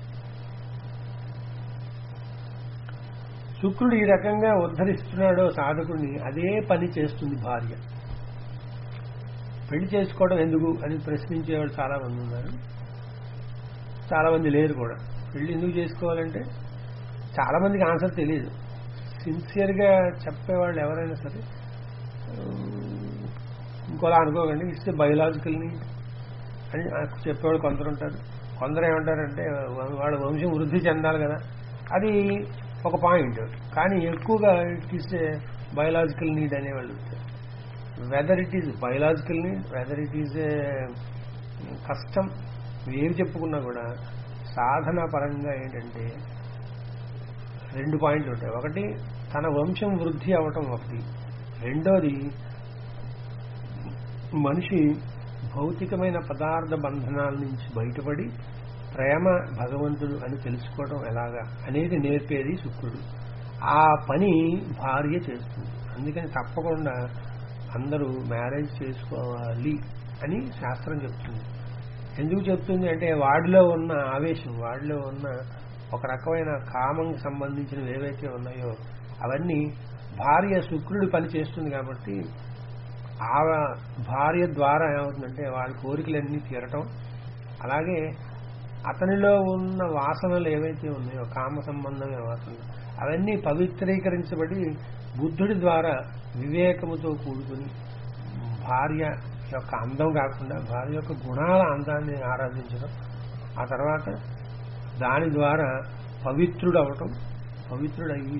శుక్రుడు ఈ రకంగా ఉద్ధరిస్తున్నాడో సాధకుడిని అదే పని చేస్తుంది భార్య పెళ్లి చేసుకోవడం ఎందుకు అని ప్రశ్నించేవాడు చాలా మంది ఉన్నారు చాలా మంది లేరు కూడా పెళ్లి ఎందుకు చేసుకోవాలంటే చాలా మందికి ఆన్సర్ తెలియదు సిన్సియర్గా చెప్పేవాళ్ళు ఎవరైనా సరే ఉమ్, ఇంకోలా అనుకోకండి ఇస్తే బయలాజికల్ నీడ్ అని చెప్పేవాళ్ళు కొందరు ఉంటారు కొందరు ఏమంటారంటే వాళ్ళ వంశం వృద్ధి చెందాలి కదా అది ఒక పాయింట్ కానీ ఎక్కువగా ఇట్ ఇస్ బయలాజికల్ నీడ్ అనేవాళ్ళు ఉంటారు whether it is biological need whether it is ఏ కష్టం ఏవి చెప్పుకున్నా కూడా సాధన పరంగా ఏంటంటే రెండు పాయింట్లు ఉంటాయి ఒకటి తన వంశం వృద్ధి అవటం ఒకటి రెండోది మనిషి భౌతికమైన పదార్థ బంధనాల నుంచి బయటపడి ప్రేమ భగవంతుడు అని తెలుసుకోవడం ఎలాగా అనేది నేర్పేది శుక్రుడు ఆ పని భార్య చేస్తుంది అందుకని తప్పకుండా అందరూ మ్యారేజ్ చేసుకోవాలి అని శాస్త్రం చెప్తుంది ఎందుకు చెప్తుంది అంటే వాడిలో ఉన్న ఆవేశం వాడిలో ఉన్న ఒక రకమైన కామంకి సంబంధించినవి ఏవైతే ఉన్నాయో అవన్నీ భార్య శుక్రుడు పని చేస్తుంది కాబట్టి ఆ భార్య ద్వారా ఏమవుతుందంటే వాళ్ళ కోరికలన్నీ తీరటం అలాగే అతనిలో ఉన్న వాసనలు ఏవైతే ఉన్నాయో కామ సంబంధమైన వాసనలు అవన్నీ పవిత్రీకరించబడి బుద్ధుడి ద్వారా వివేకముతో కూడుకుని భార్య యొక్క అందం కాకుండా భార్య యొక్క గుణాల అందాన్ని ఆరాధించడం ఆ తర్వాత దాని ద్వారా పవిత్రుడు అవటం పవిత్రుడయ్యి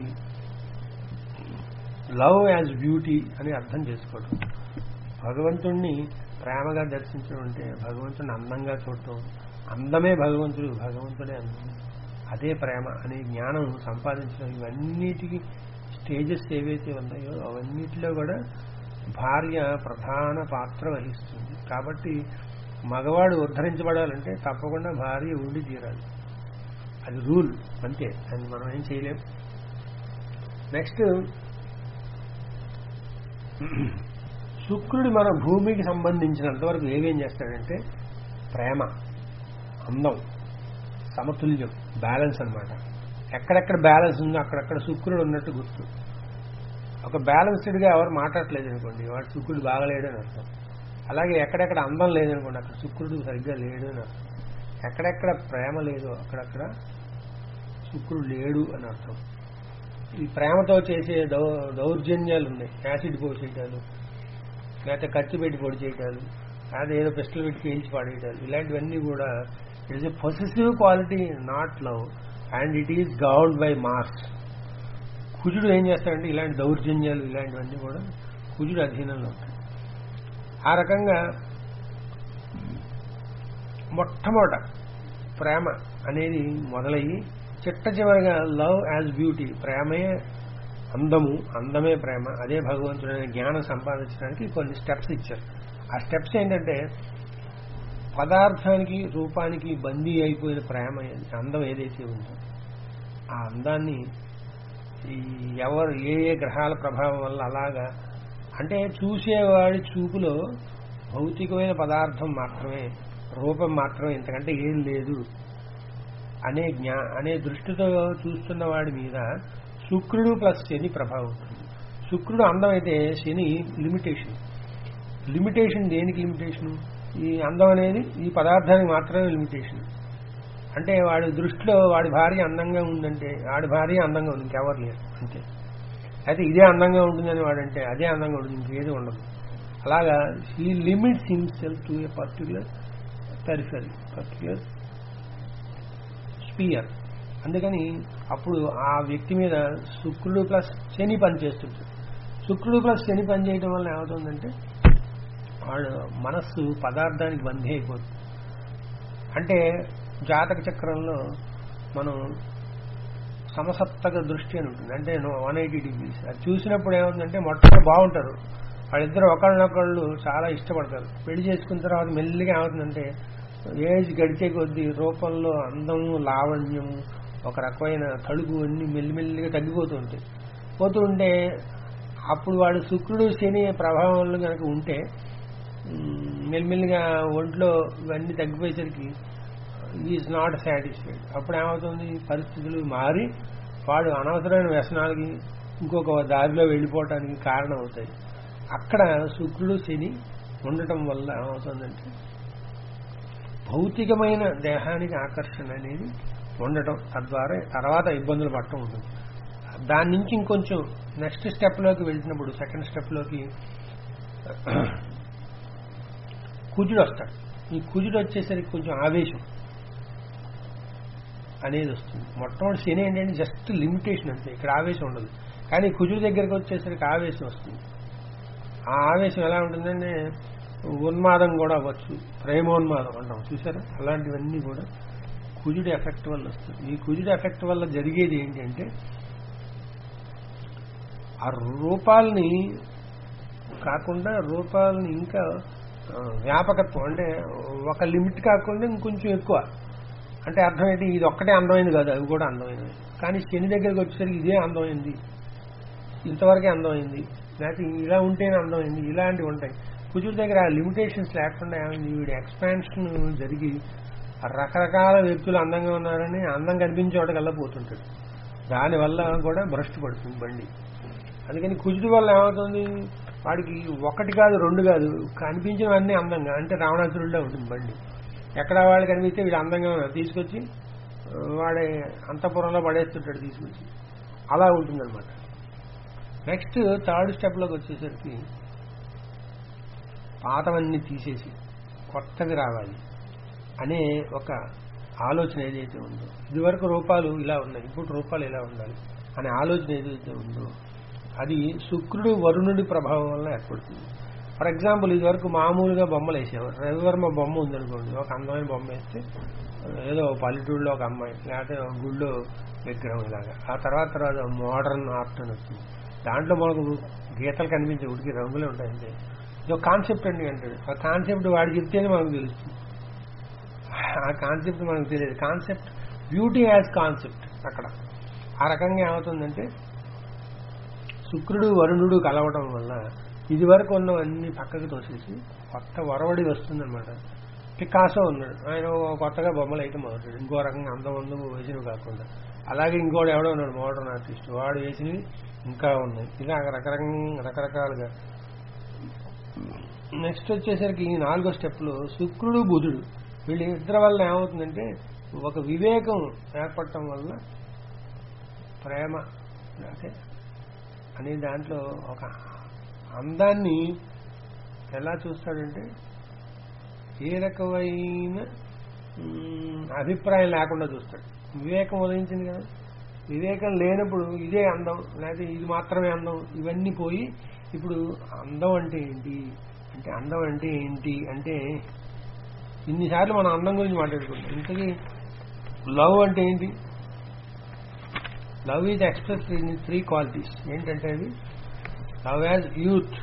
లవ్ యాజ్ బ్యూటీ అని అర్థం చేసుకోవటం భగవంతుణ్ణి ప్రేమగా దర్శించడం అంటే భగవంతుడిని అందంగా చూడటం అందమే భగవంతుడు భగవంతుడే అందం అదే ప్రేమ అనే జ్ఞానం సంపాదించడం ఇవన్నిటికీ స్టేజెస్ ఏవైతే ఉన్నాయో అవన్నిటిలో కూడా భార్య ప్రధాన పాత్ర వహిస్తుంది కాబట్టి మగవాడు ఉద్ధరించబడాలంటే తప్పకుండా భార్య ఉండి తీరాలి అది రూల్ అంతే అని మనం ఏం చేయలేం నెక్స్ట్ శుక్రుడు మన భూమికి సంబంధించినంతవరకు ఏమేం చేస్తాడంటే ప్రేమ అందం సమతుల్యం బ్యాలెన్స్ అన్నమాట ఎక్కడెక్కడ బ్యాలెన్స్ ఉందో అక్కడక్కడ శుక్రుడు ఉన్నట్టు గుర్తు ఒక బ్యాలెన్స్డ్గా ఎవరు మాట్లాడలేదు అనుకోండి వాడు శుక్రుడు బాగలేడు అని అర్థం అలాగే ఎక్కడెక్కడ అందం లేదనుకోండి అక్కడ శుక్రుడు సరిగ్గా లేడు అని అర్థం ఎక్కడెక్కడ ప్రేమ లేదు అక్కడక్కడ శుక్రుడు లేడు అని అర్థం ఈ ప్రేమతో చేసే దౌ దౌర్జన్యాలు ఉన్నాయి యాసిడ్ పోసేయటాలు లేకపోతే ఖర్చు పెట్టి పొడి చేయటాలు లేదా ఏదో పిస్టల్ పెట్టి పేల్చి పాడేయటాలు ఇలాంటివన్నీ కూడా it is a possessive quality not love and it is governed by Mars కుజుడు ఏం చేస్తాడంటే ఇలాంటి దౌర్జన్యాలు ఇలాంటివన్నీ కూడా కుజుడు అధీనంలో ఉంటాయి ఆ రకంగా మొట్టమొదట ప్రేమ అనేది మొదలయ్యి చిట్ట చివరిగా లవ్ యాజ్ బ్యూటీ ప్రేమే అందము అందమే ప్రేమ అదే భగవంతుడనే జ్ఞానం సంపాదించడానికి కొన్ని స్టెప్స్ ఇచ్చారు ఆ స్టెప్స్ ఏంటంటే పదార్థానికి రూపానికి బందీ అయిపోయిన ప్రేమ ఏది- అందం ఏదైతే ఉందో ఆ అందాన్ని ఈ ఎవరు ఏ ఏ గ్రహాల ప్రభావం వల్ల అలాగా అంటే చూసేవాడి చూపులో భౌతికమైన పదార్థం మాత్రమే రూపం మాత్రమే ఇంతకంటే ఏం లేదు అనే జ్ఞా అనే దృష్టితో చూస్తున్న వాడి మీద శుక్రుడు ప్లస్ శని ప్రభావం ఉంటుంది శుక్రుడు అందం అయితే శని లిమిటేషన్ లిమిటేషన్ దేనికి లిమిటేషన్ ఈ అందం అనేది ఈ పదార్థానికి మాత్రమే లిమిటేషన్ అంటే వాడి దృష్టిలో వాడి భార్య అందంగా ఉందంటే వాడి భార్య అందంగా ఉంది ఇంకెవరు లేరు అంతే అయితే ఇదే అందంగా ఉంటుందని వాడంటే అదే అందంగా ఉంటుంది ఇంకేది ఉండదు అలాగా ఈ limits himself to a particular periphery particular sphere అందుకని అప్పుడు ఆ వ్యక్తి మీద శుక్రుడు ప్లస్ శని పనిచేస్తుంటాడు శుక్రుడు ప్లస్ శని పనిచేయడం వల్ల ఏమవుతుందంటే వాడు మనస్సు పదార్థానికి బందీ అయిపోతుంది అంటే జాతక చక్రంలో మనం సమసప్తక దృష్టి అని ఉంటుంది అంటే వన్ ఎయిటీ డిగ్రీస్ అది చూసినప్పుడు ఏముందంటే మొట్టమొదటి బాగుంటారు వాళ్ళిద్దరు ఒకళ్ళనొకళ్ళు చాలా ఇష్టపడతారు పెళ్లి చేసుకున్న తర్వాత మెల్లిగా ఏమవుతుందంటే ఏజ్ గడిచే కొద్దీ రూపంలో అందము లావణ్యము ఒక రకమైన తడుగు అన్ని మెల్లిమెల్లిగా తగ్గిపోతూ ఉంటాయి పోతూ ఉంటే అప్పుడు వాడు శుక్రుడు శని ప్రభావంలో కనుక ఉంటే మ్, మెల్లిమెల్లిగా ఒంట్లో ఇవన్నీ తగ్గిపోయేసరికి ఈజ్ నాట్ సాటిస్ఫైడ్ అప్పుడు ఏమవుతుంది పరిస్థితులు మారి వాడు అనవసరమైన వ్యసనాలకి ఇంకొక దారిలో వెళ్ళిపోవటానికి కారణం అవుతాయి అక్కడ శుక్రుడు శని ఉండటం వల్ల ఏమవుతుందంటే భౌతికమైన దేహానికి ఆకర్షణ అనేది ఉండటం తద్వారా తర్వాత ఇబ్బందులు పడటం ఉంటుంది దాని నుంచి ఇంకొంచెం నెక్స్ట్ స్టెప్లోకి వెళ్తున్నప్పుడు సెకండ్ స్టెప్లోకి కుజుడు వస్తాడు ఈ కుజుడు వచ్చేసరికి కొంచెం ఆవేశం అనేది వస్తుంది మొట్టమొదటి శని ఏంటంటే జస్ట్ లిమిటేషన్ అంతే ఇక్కడ ఆవేశం ఉండదు కానీ కుజుడు దగ్గరికి వచ్చేసరికి ఆవేశం వస్తుంది ఆ ఆవేశం ఎలా ఉంటుందంటే ఉన్మాదం కూడా అవ్వచ్చు ప్రేమోన్మాదం అంటాం చూసారా అలాంటివన్నీ కూడా కుజుడి ఎఫెక్ట్ వల్ల వస్తుంది ఈ కుజుడి ఎఫెక్ట్ వల్ల జరిగేది ఏంటంటే ఆ రూపాలని కాకుండా రూపాలని ఇంకా ఆ, వ్యాపకత్వం అంటే ఒక లిమిట్ కాకుండా ఇంకొంచెం ఎక్కువ అంటే అర్థం ఏంటి ఇది ఒక్కటే అందమైంది కాదు అవి కూడా అందమైనవి కానీ శని దగ్గరికి వచ్చేసరికి ఇదే అందమైంది ఇంతవరకే అందమైంది లేకపోతే ఇలా ఉంటేనే అందమైంది ఇలాంటివి ఉంటాయి కుజుడి దగ్గర ఆ లిమిటేషన్స్ లేకుండా ఏమైంది వీడి ఎక్స్పాన్షన్ జరిగి రకరకాల వ్యక్తులు అందంగా ఉన్నారని అందం కనిపించే చోటకల్లా పోతుంటాడు దానివల్ల కూడా భ్రష్టు పడుతుంది బండి అందుకని కుజుడి వల్ల ఏమవుతుంది వాడికి ఒకటి కాదు రెండు కాదు కనిపించినవన్నీ అందంగా అంటే రావణాసురుడిలో ఉంటుంది బండి ఎక్కడ వాళ్ళు కనిపిస్తే వీడు అందంగా ఉన్నారు తీసుకొచ్చి ఆ, వాడే అంతఃపురంలో పడేస్తుంటాడు తీసుకొచ్చి అలా ఉంటుందన్నమాట నెక్స్ట్ థర్డ్ స్టెప్లోకి వచ్చేసరికి పాతవన్నీ తీసేసి కొత్తవి రావాలి అనే ఒక ఆలోచన ఏదైతే ఉందో ఇదివరకు రూపాలు ఇలా ఉన్నాయి ఇప్పుడు రూపాలు ఇలా ఉండాలి అనే ఆలోచన ఏదైతే ఉందో అది శుక్రుడు వరుణుడి ప్రభావం వల్ల ఏర్పడుతుంది ఫర్ ఎగ్జాంపుల్ ఇదివరకు మామూలుగా బొమ్మలు వేసేవారు రవివర్మ బొమ్మ ఉందనుకోండి ఒక అందమైన బొమ్మ వేస్తే ఏదో పల్లెటూరులో ఒక అమ్మాయి లేకపోతే ఒక గుళ్ళో విగ్రహం ఇలాగా ఆ తర్వాత తర్వాత మోడర్న్ ఆర్ట్ అని వచ్చింది దాంట్లో మనకు గీతలు కనిపించే ఉడికి రంగులే ఉంటాయి అంతే ఇదో కాన్సెప్ట్ అండి అంటాడు ఆ కాన్సెప్ట్ వాడు చెప్తేనే మనకు తెలుస్తుంది ఆ కాన్సెప్ట్ మనకు తెలియదు కాన్సెప్ట్ బ్యూటీ యాజ్ కాన్సెప్ట్ అక్కడ ఆ రకంగా ఏమవుతుందంటే శుక్రుడు వరుణుడు కలవడం వల్ల ఇది వరకు ఉన్నవన్నీ పక్కకు తోసేసి కొత్త వరవడి వస్తుందన్నమాట పికాసో ఉన్నాడు ఆయన ఓ కొత్తగా బొమ్మలు అయితే మొదలు ఇంకో రకంగా అందం అందం వేసినవి కాకుండా అలాగే ఇంకోటి ఎవడో ఉన్నాడు మోడర్న్ ఆర్టిస్ట్ వాడు వేసినవి ఇంకా ఉన్నాయి ఇలా రకరకంగా రకరకాలుగా నెక్స్ట్ వచ్చేసరికి ఈ నాలుగో స్టెప్లో శుక్రుడు బుధుడు వీళ్ళ ఇద్దరి వల్ల ఏమవుతుందంటే ఒక వివేకం ఏర్పడటం వల్ల ప్రేమ అంటే అనే దాంట్లో ఒక అందాన్ని ఎలా చూస్తాడంటే ఏ రకమైన మ్, అభిప్రాయం లేకుండా చూస్తాడు వివేకం ఉదయించింది కదా వివేకం లేనప్పుడు ఇదే అందం లేకపోతే ఇది మాత్రమే అందం ఇవన్నీ పోయి ఇప్పుడు అందం అంటే ఏంటి అంటే అందం అంటే ఏంటి అంటే ఇన్నిసార్లు మనం అందం గురించి మాట్లాడుకుంటాం ఇంతకీ లవ్ అంటే ఏంటి love is express in three qualities ఏంటంటే అది లవ్ యాజ్ యూత్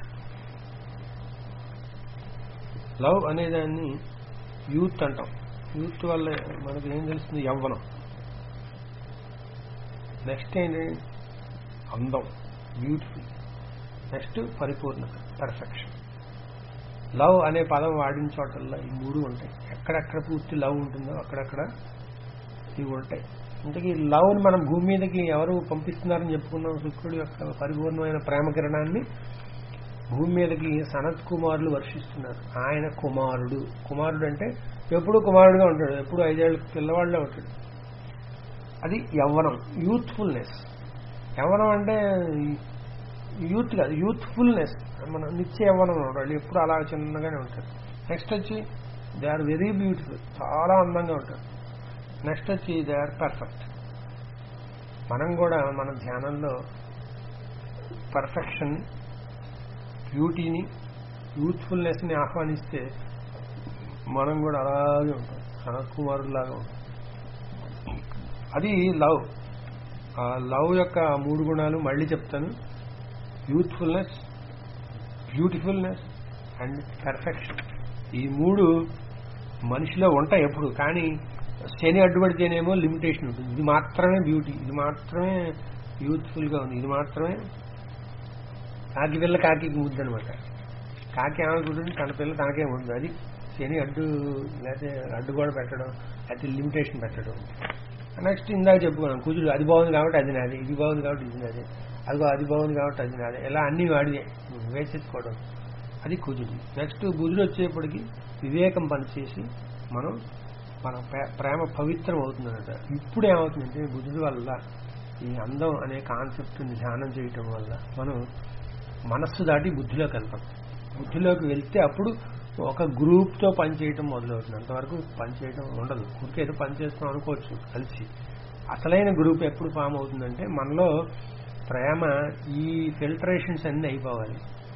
లవ్ అనేదాన్ని యూత్ అంటాం యూత్ వల్ల మనకు ఏం తెలుస్తుంది యవ్వనం నెక్స్ట్ ఏంటి అందం బ్యూటిఫుల్ నెక్స్ట్ పరిపూర్ణత పర్ఫెక్షన్ లవ్ అనే పదం వాడిన చోటల్లో ఈ మూడు ఉంటాయి ఎక్కడెక్కడ పూర్తి లవ్ ఉంటుందో అక్కడక్కడ ఇవి ఉంటాయి ఇంతకీ లవ్ని మనం భూమి మీదకి ఎవరు పంపిస్తున్నారని చెప్పుకున్నాం శుక్రుడి యొక్క పరిపూర్ణమైన ప్రేమ కిరణాన్ని భూమి మీదకి సనత్ కుమారులు వర్షిస్తున్నారు ఆయన కుమారుడు కుమారుడు అంటే ఎప్పుడు కుమారుడుగా ఉంటాడు ఎప్పుడు ఐదేళ్ళ పిల్లవాళ్ళే ఉంటాడు అది యవ్వనం యూత్ఫుల్నెస్ యవ్వనం అంటే యూత్ కాదు యూత్ఫుల్నెస్ మన నిత్య యవ్వనం వాళ్ళు ఎప్పుడు అలా చిన్నగానే ఉంటారు నెక్స్ట్ వచ్చి దే ఆర్ వెరీ బ్యూటిఫుల్ చాలా అందంగా ఉంటారు నెక్స్ట్ వచ్చి దే ఆర్ పర్ఫెక్ట్ మనం కూడా మన ధ్యానంలో పర్ఫెక్షన్ బ్యూటీని యూత్ఫుల్నెస్ని ఆహ్వానిస్తే మనం కూడా అలాగే ఉంటాం సనత్ కుమారులాగా ఉంటాం అది లవ్ ఆ లవ్ యొక్క ఆ మూడు గుణాలు మళ్ళీ చెప్తాను యూత్ఫుల్నెస్ బ్యూటిఫుల్నెస్ అండ్ పర్ఫెక్షన్ ఈ మూడు మనిషిలో ఉంటాయి ఎప్పుడు కానీ శని అడ్డుపడితేనేమో లిమిటేషన్ ఉంటుంది ఇది మాత్రమే బ్యూటీ ఇది మాత్రమే యూత్ఫుల్గా ఉంది ఇది మాత్రమే కాకి పిల్ల కాకి ముద్దు అనమాట కాకి ఏమనుకుంటుంది తన పిల్ల తనకే ముద్దు అది శని అడ్డు లేకపోతే అడ్డు కూడా పెట్టడం లేకపోతే లిమిటేషన్ పెట్టడం నెక్స్ట్ ఇందాక చెప్పుకున్నాం కుజుడు అది బాగుంది కాబట్టి అది నాది ఇది బాగుంది కాబట్టి ఇది నాది అదిగో అది బాగుంది కాబట్టి అది నాది ఇలా అన్ని వాడిదే వేసేసుకోవడం అది కుజుడు నెక్స్ట్ బుధుడు వచ్చేప్పటికి వివేకం పనిచేసి మనం మన ప్రే- ప్రేమ పవిత్రం అవుతుందన్నట ఇప్పుడు ఏమవుతుందంటే బుధుడు వల్ల ఈ అందం అనే కాన్సెప్ట్ని ధ్యానం చేయటం వల్ల మనం మనస్సు దాటి బుద్ధిలోకి వెళ్తాం బుద్ధిలోకి వెళ్తే అప్పుడు ఒక గ్రూప్తో పనిచేయటం మొదలవుతుంది అంతవరకు పనిచేయటం ఉండదు ఊరికేదో పనిచేస్తాం అనుకోవచ్చు కలిసి అసలైన గ్రూప్ ఎప్పుడు ఫామ్ అవుతుందంటే మనలో ప్రేమ ఈ ఫిల్టరేషన్స్ అన్నీ అయిపోవాలి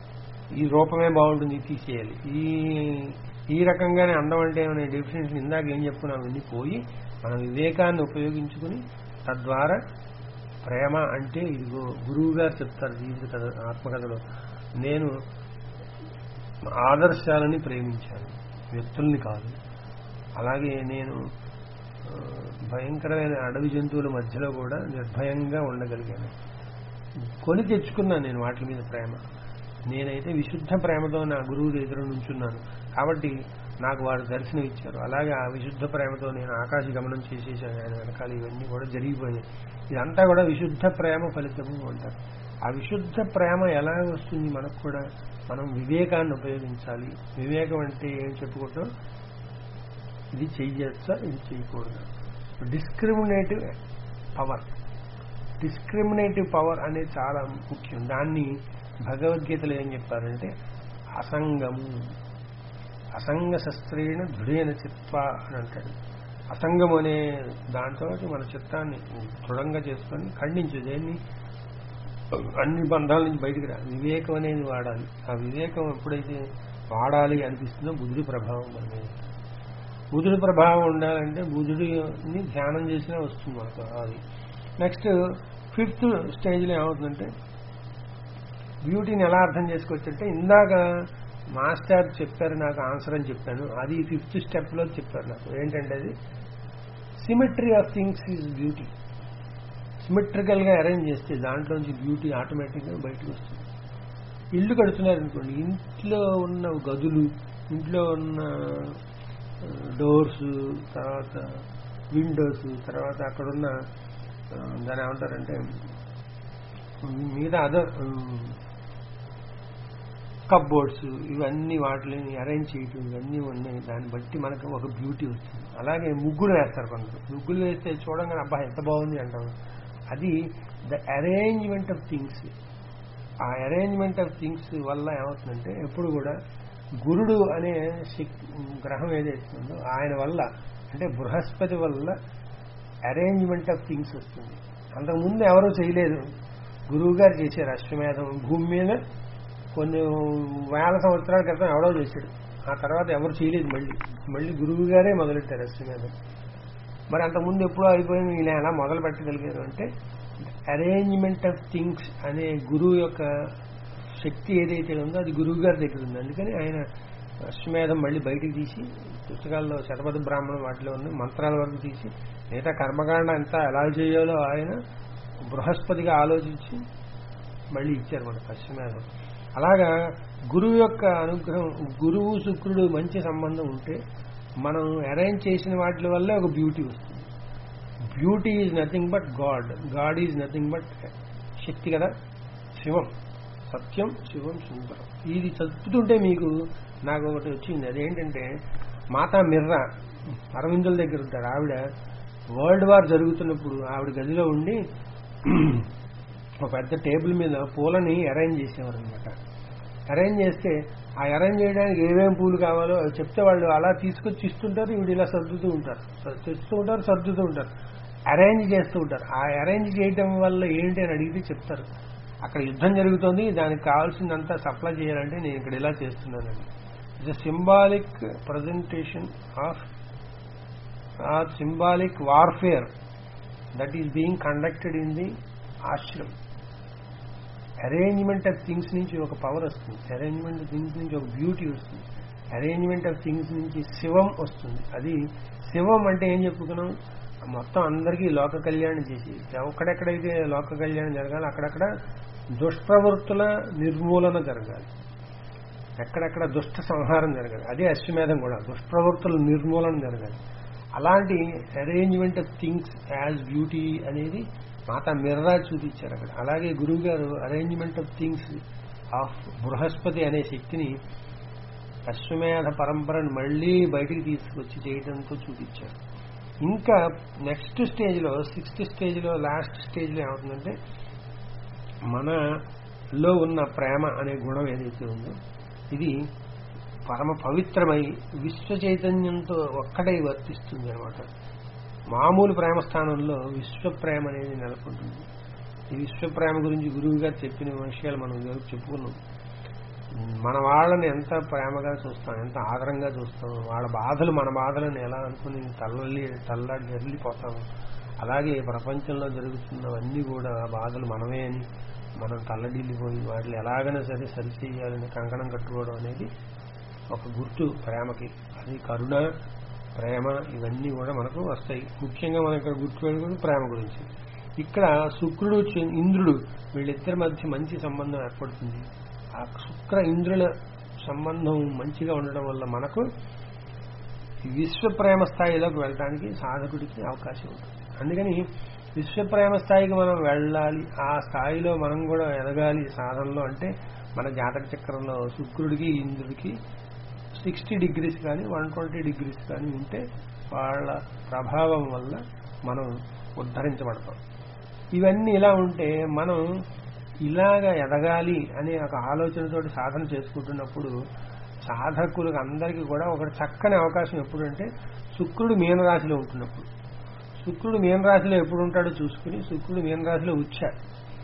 ఈ రూపమే బాగుంటుంది ఇది తీసేయాలి ఈ ఈ రకంగానే అందం అంటే అనే డెఫినేషన్ ఇందాక ఏం చెప్పుకున్నాం ఇవన్నీ పోయి మన వివేకాన్ని ఉపయోగించుకుని తద్వారా ప్రేమ అంటే ఇదిగో గురువు గారు చెప్తారు జీవిత కథ ఆత్మకథలో నేను ఆదర్శాలని ప్రేమించాను వ్యక్తుల్ని కాదు అలాగే నేను ఆ, భయంకరమైన అడవి జంతువుల మధ్యలో కూడా నిర్భయంగా ఉండగలిగాను కొని తెచ్చుకున్నాను నేను వాటి మీద ప్రేమ నేనైతే విశుద్ధ ప్రేమతో నా గురువు ఎదురు నుంచున్నాను కాబట్టి నాకు వారు దర్శనం ఇచ్చారు అలాగే ఆ విశుద్ధ ప్రేమతో నేను ఆకాశ గమనం చేసేసాను ఆయన వెనకాల ఇవన్నీ కూడా జరిగిపోయాయి ఇదంతా కూడా విశుద్ధ ప్రేమ ఫలితము అంటారు ఆ విశుద్ధ ప్రేమ ఎలా వస్తుంది మనకు కూడా మనం వివేకాన్ని ఉపయోగించాలి వివేకం అంటే ఏం చెప్పుకుంటాం ఇది చెయ్యొచ్చా ఇది చేయకూడదు డిస్క్రిమినేటివ్ పవర్ డిస్క్రిమినేటివ్ పవర్ అనేది చాలా ముఖ్యం దాన్ని భగవద్గీతలో ఏం చెప్పారంటే అసంగము అసంగ శస్త్రేణ దృఢైన చిత్వ అని అంటాడు అసంగం అనే దాంతో మన చిత్తాన్ని దృఢంగా చేసుకొని ఖండించు దేన్ని అన్ని బంధాల నుంచి బయటికి రా వివేకం అనేది వాడాలి ఆ వివేకం ఎప్పుడైతే వాడాలి అనిపిస్తుందో బుద్ధుడి ప్రభావం మన మీద బుధుడి ప్రభావం ఉండాలంటే బుధుడిని ధ్యానం చేసినా వస్తుంది మనకు అది నెక్స్ట్ ఫిఫ్త్ స్టేజ్లో ఏమవుతుందంటే బ్యూటీని ఎలా అర్థం చేసుకోవచ్చంటే ఇందాక మాస్టర్ చెప్పారు నాకు ఆన్సర్ అని చెప్పాను అది ఫిఫ్త్ స్టెప్లో చెప్పారు నాకు ఏంటంటే అది symmetry of things is beauty సిమెట్రికల్గా అరేంజ్ చేస్తే దాంట్లోంచి బ్యూటీ ఆటోమేటిక్గా బయటకు వస్తుంది ఇల్లు కడుతున్నారు అనుకోండి ఇంట్లో ఉన్న గదులు ఇంట్లో ఉన్న డోర్స్ తర్వాత విండోస్ తర్వాత అక్కడున్న ఆ, దాని ఏమంటారంటే మీద అదర్ కప్బోర్డ్స్ ఇవన్నీ వాటిని అరేంజ్ చేయటం ఇవన్నీ ఉన్నాయి దాన్ని బట్టి మనకు ఒక బ్యూటీ వస్తుంది అలాగే ముగ్గులు వేస్తారు కొందరు ముగ్గులు వేస్తే చూడంగానే అబ్బా ఎంత బాగుంది అంటాం అది ద అరేంజ్మెంట్ ఆఫ్ థింగ్స్ ఆ అరేంజ్మెంట్ ఆఫ్ థింగ్స్ వల్ల ఏమవుతుందంటే ఎప్పుడు కూడా గురుడు అనే శక్- గ్రహం ఏదైతే ఉందో ఆయన వల్ల అంటే బృహస్పతి వల్ల అరేంజ్మెంట్ ఆఫ్ థింగ్స్ వస్తుంది అంతకుముందు ఎవరూ చేయలేదు గురువు గారు చేశారు అశ్వమేధం భూమి మీద కొన్ని వేల సంవత్సరాల క్రితం ఎవడో చేశాడు ఆ తర్వాత ఎవరు చేయలేదు మళ్ళీ మళ్ళీ గురువు గారే మొదలెట్టారు అశ్వమేధం మరి అంతకుముందు ఎప్పుడో అయిపోయింది వీళ్ళు ఎలా మొదలు పెట్టగలిగారు అంటే అరేంజ్మెంట్ ఆఫ్ థింగ్స్ అనే గురువు యొక్క శక్తి ఏదైతే ఉందో అది గురువు గారి దగ్గర ఉంది అందుకని ఆయన అశ్వమేధం మళ్ళీ బయటికి తీసి పుస్తకాల్లో శతపథ బ్రాహ్మణం వాటిలో ఉన్న మంత్రాల వరకు తీసి మిగతా కర్మకాండ అంతా ఎలా చేయాలో ఆయన బృహస్పతిగా ఆలోచించి మళ్ళీ ఇచ్చారు మనకు అశ్వమేధం అలాగా గురువు యొక్క అనుగ్రహం గురువు శుక్రుడు మంచి సంబంధం ఉంటే మనం అరేంజ్ చేసిన వాటి వల్లే ఒక బ్యూటీ వస్తుంది beauty is nothing but God God is nothing but Shakti కదా శివం సత్యం శివం సుందరం ఇది చదువుతుంటే మీకు నాకు ఒకటి వచ్చింది అదేంటంటే మాతా మిర్రా అరవిందుల దగ్గర ఉంటారు ఆవిడ వరల్డ్ వార్ జరుగుతున్నప్పుడు ఆవిడ గదిలో ఉండి ఒక పెద్ద టేబుల్ మీద పూలని అరేంజ్ చేసేవారు అనమాట అరేంజ్ చేస్తే ఆ అరేంజ్ చేయడానికి ఏమేం పూలు కావాలో అవి చెప్తే వాళ్ళు అలా తీసుకొచ్చి ఇస్తుంటారు ఈవిడ ఇలా సర్దుతూ ఉంటారు స- తెస్తూ ఉంటారు సర్దుతూ ఉంటారు అరేంజ్ చేస్తూ ఉంటారు ఆ అరేంజ్ చేయడం వల్ల ఏంటి అని అడిగితే చెప్తారు అక్కడ యుద్ధం జరుగుతోంది దానికి కావాల్సిందంతా సప్లై చేయాలంటే నేను ఇక్కడ ఇలా చేస్తున్నానండి it's symbolic presentation of uh symbolic warfare that is being conducted in the ashram arrangement of things నుంచి ఒక పవర్ వస్తుంది అరేంజ్మెంట్ ఆఫ్ థింగ్స్ నుంచి ఒక బ్యూటీ వస్తుంది అరేంజ్మెంట్ ఆఫ్ థింగ్స్ నుంచి శివం వస్తుంది అది శివం అంటే ఏం చెప్పుకున్నాం మొత్తం అందరికీ లోక కళ్యాణం చేసి ఎక్కడెక్కడైతే లోక కళ్యాణం జరగాలి అక్కడక్కడ దుష్ప్రవృత్తుల నిర్మూలన జరగాలి ఎక్కడెక్కడ దుష్ట సంహారం జరగాలి అదే అశ్వమేధం కూడా దుష్ప్రవృత్తుల నిర్మూలన జరగాలి అలాంటి arrangement of things as beauty అనేది మాతా మిర్రా చూపించారు అక్కడ అలాగే గురువు గారు arrangement of things of Brihaspati అనే శక్తిని అశ్వమేధ పరంపరను మళ్ళీ బయటికి తీసుకొచ్చి చేయడంతో చూపించారు ఇంకా నెక్స్ట్ స్టేజ్లో సిక్స్త్ స్టేజ్లో లాస్ట్ స్టేజ్లో ఏమవుతుందంటే మనలో ఉన్న ప్రేమ అనే గుణం ఏదైతే ఉందో ఇది పరమ పవిత్రమై విశ్వ చైతన్యంతో ఒక్కడై వర్తిస్తుంది అనమాట మామూలు ప్రేమ స్థానంలో విశ్వ ప్రేమ అనేది నెలకొంటుంది ఈ విశ్వ ప్రేమ గురించి గురువు గారు చెప్పిన విషయాలు మనం ఇదివరకు చెప్పుకున్నాం మన వాళ్ళని ఎంత ప్రేమగా చూస్తాం ఎంత ఆదరంగా చూస్తాం వాళ్ళ బాధలు మన బాధలను ఎలా అనుకుని తల్లల్లి తల్లాడి వెళ్ళిపోతాము అలాగే ప్రపంచంలో జరుగుతున్నవన్నీ కూడా ఆ బాధలు మనమే అని మనం తల్లడిల్లిపోయి వాటిని ఎలాగైనా సరే సరి చేయాలని కంకణం కట్టుకోవడం అనేది ఒక గుర్తు ప్రేమకి అది కరుణ ప్రేమ ఇవన్నీ కూడా మనకు వస్తాయి ముఖ్యంగా మనం ఇక్కడ గుర్తు పెట్టుకుని ప్రేమ గురించి ఇక్కడ శుక్రుడు చ- ఇంద్రుడు వీళ్ళిద్దరి మధ్య మంచి సంబంధం ఏర్పడుతుంది ఆ శుక్ర ఇంద్రుల సంబంధం మంచిగా ఉండడం వల్ల మనకు విశ్వ ప్రేమ స్థాయిలోకి వెళ్ళడానికి సాధకుడికి అవకాశం ఉంటుంది అందుకని విశ్వ ప్రేమ స్థాయికి మనం వెళ్ళాలి ఆ స్థాయిలో మనం కూడా ఎదగాలి సాధనలో అంటే మన జాతక చక్రంలో శుక్రుడికి ఇంద్రుడికి సిక్స్టీ డిగ్రీస్ కానీ వన్ ట్వంటీ డిగ్రీస్ కానీ ఉంటే వాళ్ళ ప్రభావం వల్ల మనం ఉద్ధరించబడతాం ఇవన్నీ ఇలా ఉంటే మనం ఇలాగ ఎదగాలి అనే ఒక ఆలోచనతోటి సాధన చేసుకుంటున్నప్పుడు సాధకులకు అందరికీ కూడా ఒక చక్కని అవకాశం ఎప్పుడంటే శుక్రుడు మీనరాశిలో ఉంటున్నప్పుడు శుక్రుడు మీనరాశిలో ఎప్పుడు ఉంటాడో చూసుకుని శుక్రుడు మీనరాశిలో వచ్చాడు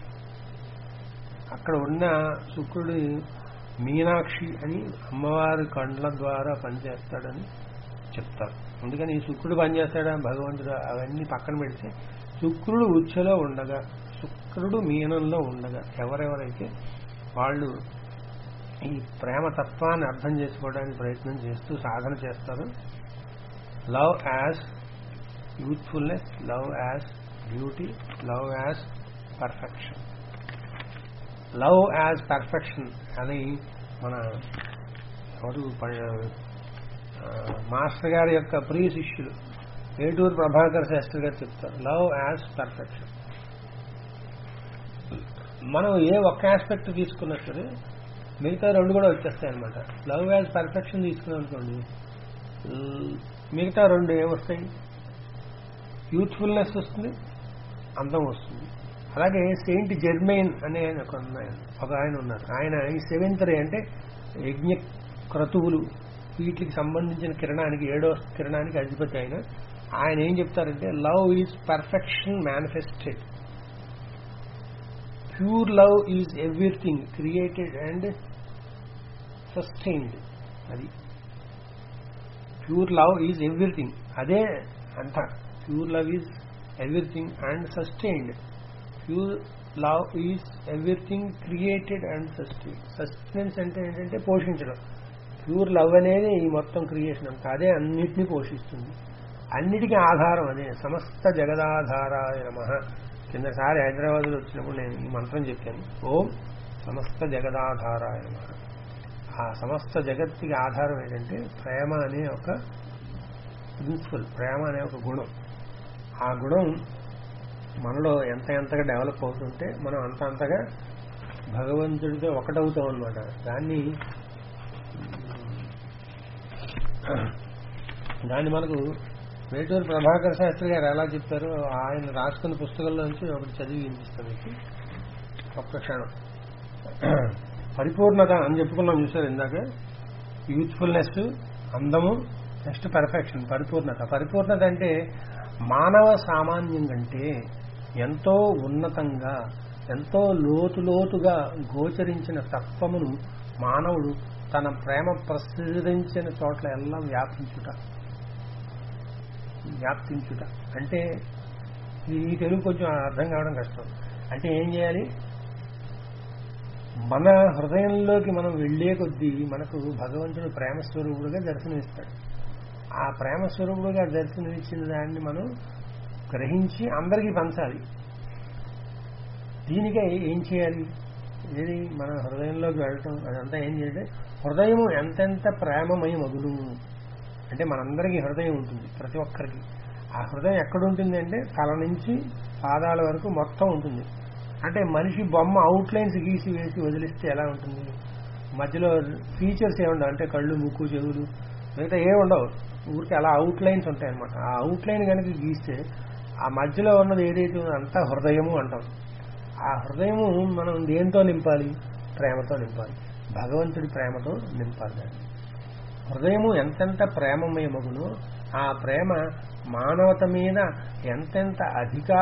అక్కడ ఉన్న శుక్రుడు మీనాక్షి అని అమ్మవారి కండ్ల ద్వారా పనిచేస్తాడని చెప్తారు అందుకని ఈ శుక్రుడు పనిచేస్తాడా భగవంతుడు అవన్నీ పక్కన పెడితే శుక్రుడు ఉచ్చలో ఉండగా శుక్రుడు మీనంలో ఉండగా ఎవరెవరైతే వాళ్ళు ఈ ప్రేమ తత్వాన్ని అర్థం చేసుకోవడానికి ప్రయత్నం చేస్తూ సాధన చేస్తారు love as youthfulness love as beauty love as perfection love as perfection అని మన ఎవరు ప- ఆ, మాస్టర్ గారి యొక్క ప్రియ శిష్యులు ఏటూరు ప్రభాకర్ శాస్త్రి గారు చెప్తారు లవ్ యాజ్ పర్ఫెక్షన్ మనం ఏ ఒక్క ఆస్పెక్ట్ తీసుకున్నా సరే మిగతా రెండు కూడా వచ్చేస్తాయి అనమాట లవ్ యాజ్ పర్ఫెక్షన్ తీసుకున్నాం అనుకోండి ల్- మిగతా రెండు ఏమొస్తాయి యూత్ఫుల్నెస్ వస్తుంది అందం వస్తుంది అలాగే సెయింట్ జెర్మైన్ అనే ఆయన ఒక ఆయన- ఒక ఆయన ఉన్నారు ఆయన ఈ సెవెంత్ రే అంటే యజ్ఞ క్రతువులు వీటికి సంబంధించిన కిరణానికి ఏడో కిరణానికి అధిపతి ఆయన ఆయన ఏం చెప్తారంటే love is perfection manifested pure love is everything created and sustained అది ప్యూర్ లవ్ ఈజ్ ఎవ్రీథింగ్ అదే అంత pure love is everything and sustained pure love is everything created and sustain sustenance అంటే ఏంటంటే పోషించడం ప్యూర్ లవ్ అనేది ఈ మొత్తం creation అంతా అదే అన్నిటినీ పోషిస్తుంది అన్నిటికీ ఆధారం అదే సమస్త జగదాధారాయ నమ కిందసారి హైదరాబాద్లో వచ్చినప్పుడు నేను ఈ మంత్రం చెప్పాను ఓం సమస్త జగదాధారాయ నమ ఆ సమస్త జగత్తుకి ఆధారం ఏంటంటే ప్రేమ అనే ఒక ప్రిన్సిపల్ ప్రేమ అనే ఒక గుణం ఆ గుణం మనలో ఎంత ఎంతగా డెవలప్ అవుతుంటే మనం అంత అంతగా భగవంతుడితో ఒకటవుతాం అనమాట దాన్ని దాన్ని మనకు వేటూరు ప్రభాకర్ శాస్త్రి గారు ఎలా చెప్పారో ఆయన రాసుకున్న పుస్తకంలో నుంచి ఒకటి చదివి వినిపిస్తాను మీకు ఒక్క క్షణం పరిపూర్ణత అని చెప్పుకున్నాం చూసారు ఇందాక యూత్ఫుల్నెస్ అందము నెక్స్ట్ పర్ఫెక్షన్ పరిపూర్ణత పరిపూర్ణత అంటే మానవ సామాన్యం కంటే ఎంతో ఉన్నతంగా ఎంతో లోతు లోతుగా గోచరించిన తత్వమును మానవుడు తన ప్రేమ ప్రసరించిన చోట్ల ఎల్లా వ్యాపించుట వ్యాప్తించుట అంటే ఈ తెలుగు కొంచెం అర్థం కావడం కష్టం అంటే ఏం చేయాలి మన హృదయంలోకి మనం వెళ్లే కొద్దీ మనకు భగవంతుడు ప్రేమ స్వరూపుడుగా దర్శనమిస్తాడు ఆ ప్రేమ స్వరూపుడుగా దర్శనమిచ్చిన దాన్ని మనం గ్రహించి అందరికీ పంచాలి దీనికై ఏం చేయాలి ఇది మన హృదయంలోకి వెళ్ళటం అదంతా ఏం చేయాలంటే హృదయం ఎంతెంత ప్రేమమయ మగును అంటే మనందరికీ హృదయం ఉంటుంది ప్రతి ఒక్కరికి ఆ హృదయం ఎక్కడ ఉంటుంది అంటే తల నుంచి పాదాల వరకు మొత్తం ఉంటుంది అంటే మనిషి బొమ్మ అవుట్లైన్స్ గీసి వేసి వదిలిస్తే ఎలా ఉంటుంది మధ్యలో ఫీచర్స్ ఏముండవు అంటే కళ్ళు ముక్కు చెవులు మిగతా ఏ ఉండవు ఊరికి అలా అవుట్లైన్స్ ఉంటాయి అనమాట ఆ అవుట్లైన్ కనుక గీస్తే ఆ మధ్యలో ఉన్నది ఏదైతే ఉందో అంతా హృదయము అంటాం ఆ హృదయము మనం దేంతో నింపాలి ప్రేమతో నింపాలి భగవంతుడి ప్రేమతో నింపాలి దాన్ని హృదయము ఎంతెంత ప్రేమమయమగునో ఆ ప్రేమ మానవత మీద ఎంతెంత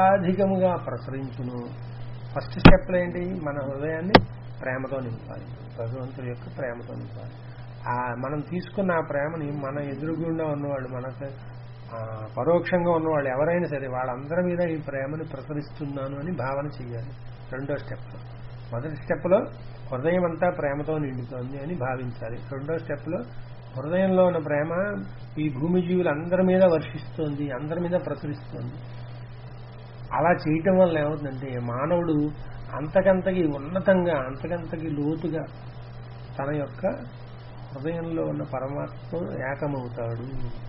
అధికాధికముగా ప్రసరించును ఫస్ట్ స్టెప్లో ఏంటి మన హృదయాన్ని ప్రేమతో నింపాలి భగవంతుడి యొక్క ప్రేమతో నింపాలి ఆ మనం తీసుకున్న ఆ ప్రేమని మన ఎదురుగుండా ఉన్నవాళ్ళు మనకు ఆ, పరోక్షంగా ఉన్నవాళ్ళు ఎవరైనా సరే వాళ్ళందరి మీద ఈ ప్రేమని ప్రసరిస్తున్నాను అని భావన చేయాలి రెండో స్టెప్ మొదటి స్టెప్లో హృదయం అంతా ప్రేమతో నిండుతోంది అని భావించాలి రెండో స్టెప్లో హృదయంలో ఉన్న ప్రేమ ఈ భూమి జీవులు అందరి మీద వర్షిస్తోంది అందరి మీద ప్రసరిస్తోంది అలా చేయటం వల్ల ఏమవుతుందంటే మానవుడు అంతకంతకి ఉన్నతంగా అంతకంతకి లోతుగా తన యొక్క హృదయంలో ఉన్న పరమాత్మ ఏకమవుతాడు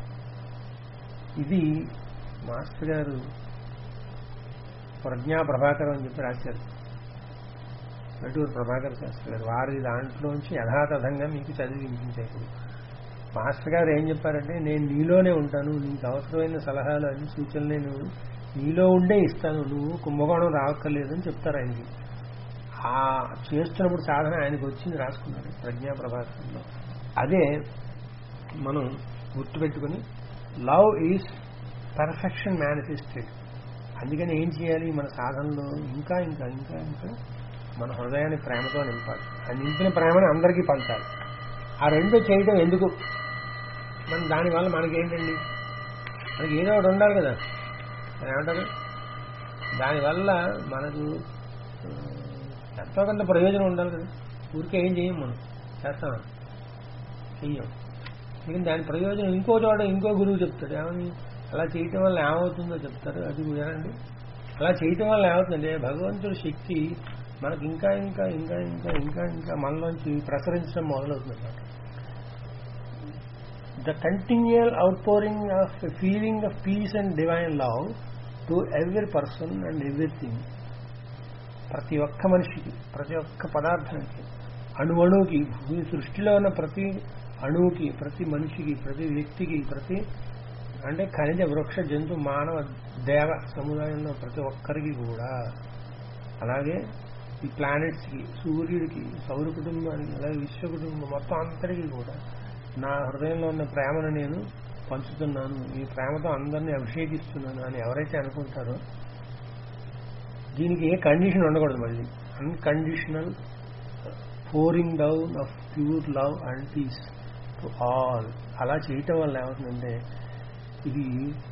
ఇది మాస్టర్ గారు ప్రజ్ఞా ప్రభాకరం అని చెప్పి రాశారు నటూరు ప్రభాకర్ శాస్త్రి గారు వారి దాంట్లోంచి యథాతథంగా మీకు చదివి వినిపించారు మాస్టర్ గారు ఏం చెప్పారంటే నేను నీలోనే ఉంటాను నీకు అవసరమైన సలహాలు అన్ని సూచనలు నేను నీలో ఉండే ఇస్తాను నువ్వు కుంభకోణం రావక్కర్లేదు అని చెప్తారు ఆయనకి ఆ చేస్తున్నప్పుడు సాధన ఆయనకు వచ్చింది రాసుకున్నాడు ప్రజ్ఞా ప్రభాకరంలో అదే మనం గుర్తుపెట్టుకుని లవ్ ఈజ్ పర్ఫెక్షన్ మేనిఫెస్టెడ్ అందుకని ఏం చేయాలి మన సాధనలో ఇంకా ఇంకా ఇంకా ఇంకా మన హృదయాన్ని ప్రేమతో నింపాలి ఆ నింపిన ప్రేమని అందరికీ పంచాలి ఆ రెండు చేయడం ఎందుకు మన దానివల్ల మనకేంటండి మనకి ఏదో ఒకటి ఉండాలి కదా మరి ఏమంటారు దానివల్ల మనకు ఆ, ఎంతో కొంత ప్రయోజనం ఉండాలి కదా ఊరికే ఏం చేయం మనం చేస్తాం చెయ్యం లేकिन దాని ప్రయోజనం ఇంకో చోట ఇంకో గురువు చెప్తాడు ఏమని అలా చేయటం వల్ల ఏమవుతుందో చెప్తారు అది వినండి అలా చేయటం వల్ల ఏమవుతుందంటే భగవంతుడి శక్తి మనకి ఇంకా ఇంకా ఇంకా ఇంకా ఇంకా ఇంకా మనలోంచి ప్రసరించడం మొదలవుతుంది అన్నమాట the continual outpouring of a feeling of peace and divine love to every person and everything ప్రతి ఒక్క మనిషికి ప్రతి ఒక్క పదార్థానికి అణువణువుకి ఈ సృష్టిలో ఉన్న ప్రతి అణువుకి ప్రతి మనిషికి ప్రతి వ్యక్తికి ప్రతి అంటే ఖనిజ వృక్ష జంతు మానవ దేవ సముదాయంలో ప్రతి ఒక్కరికి కూడా అలాగే ఈ ప్లానెట్స్కి సూర్యుడికి సౌర కుటుంబానికి అలాగే విశ్వ కుటుంబం మొత్తం అంతటికి కూడా నా హృదయంలో ఉన్న ప్రేమను నేను పంచుతున్నాను ఈ ప్రేమతో అందరినీ అభిషేకిస్తున్నాను అని ఎవరైతే అనుకుంటారో దీనికి ఏ కండిషన్ ఉండకూడదు మళ్ళీ unconditional pouring down of pure love and peace to all అలా చేయటం వల్ల ఏమవుతుందంటే ఇది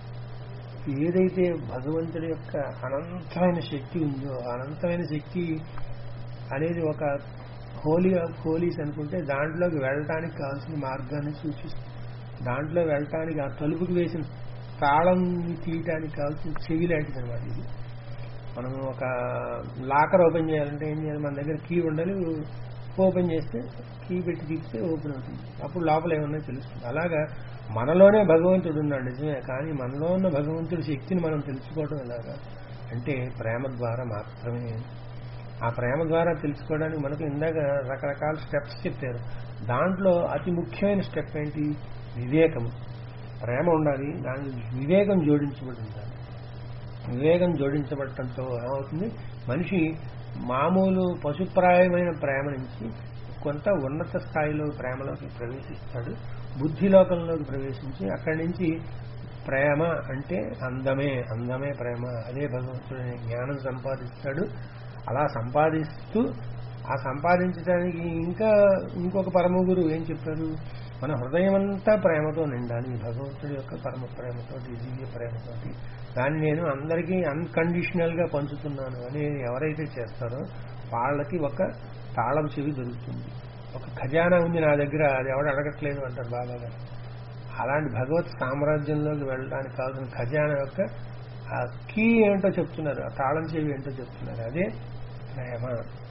ఏదైతే భగవంతుడి యొక్క అనంతమైన శక్తి ఉందో ఆ అనంతమైన శక్తి అనేది ఒక హోలీ ఆఫ్ హోలీస్ అనుకుంటే దాంట్లోకి వెళ్ళటానికి కావాల్సిన మార్గాన్ని సూచిస్తుంది దాంట్లో వెళ్ళటానికి ఆ తలుపుకి వేసిన తాళం తీయటానికి కావాల్సిన చెవి లాంటిది అనమాట ఇది మనం ఒక లాకర్ ఓపెన్ చేయాలంటే ఏం చేయాలి మన దగ్గర కీ ఉండాలి ఓపెన్ చేస్తే కీ పెట్టి తీస్తే ఓపెన్ అవుతుంది అప్పుడు లోపల ఏమన్నా తెలుస్తుంది అలాగా మనలోనే భగవంతుడు ఉన్నాడు నిజమే కానీ మనలో ఉన్న భగవంతుడి శక్తిని మనం తెలుసుకోవడం ఎలాగా అంటే ప్రేమ ద్వారా మాత్రమే ఆ ప్రేమ ద్వారా తెలుసుకోవడానికి మనకు ఇందాక రకరకాల స్టెప్స్ చెప్పారు దాంట్లో అతి ముఖ్యమైన స్టెప్ ఏంటి వివేకం ప్రేమ ఉండాలి దానికి వివేకం జోడించబడి ఉండాలి వివేకం జోడించబడటంతో ఏమవుతుంది మనిషి మామూలు పశుప్రాయమైన ప్రేమ నుంచి కొంత ఉన్నత స్థాయిలో ప్రేమలోకి ప్రవేశిస్తాడు బుద్ధిలోకంలోకి ప్రవేశించి అక్కడి నుంచి ప్రేమ అంటే అందమే అందమే ప్రేమ అదే భగవంతుడిని జ్ఞానం సంపాదిస్తాడు అలా సంపాదిస్తూ ఆ సంపాదించడానికి ఇంకా ఇంకొక పరమ గురువు ఏం చెప్పారు మన హృదయం అంతా ప్రేమతో నిండాలి భగవంతుడి యొక్క పరమ ప్రేమతోటి దివ్య ప్రేమతోటి దాన్ని నేను అందరికీ అన్కండిషనల్ గా పంచుతున్నాను అని ఎవరైతే చేస్తారో వాళ్ళకి ఒక తాళం చెవి దొరుకుతుంది ఒక ఖజానా ఉంది నా దగ్గర అది ఎవడు అడగట్లేదు అంటారు బాబా గారు అలాంటి భగవత్ సామ్రాజ్యంలోకి వెళ్ళడానికి కావాల్సిన ఖజానా యొక్క ఆ కీ ఏంటో చెప్తున్నారు ఆ తాళం చెవి ఏంటో చెప్తున్నారు అదే ప్రేమ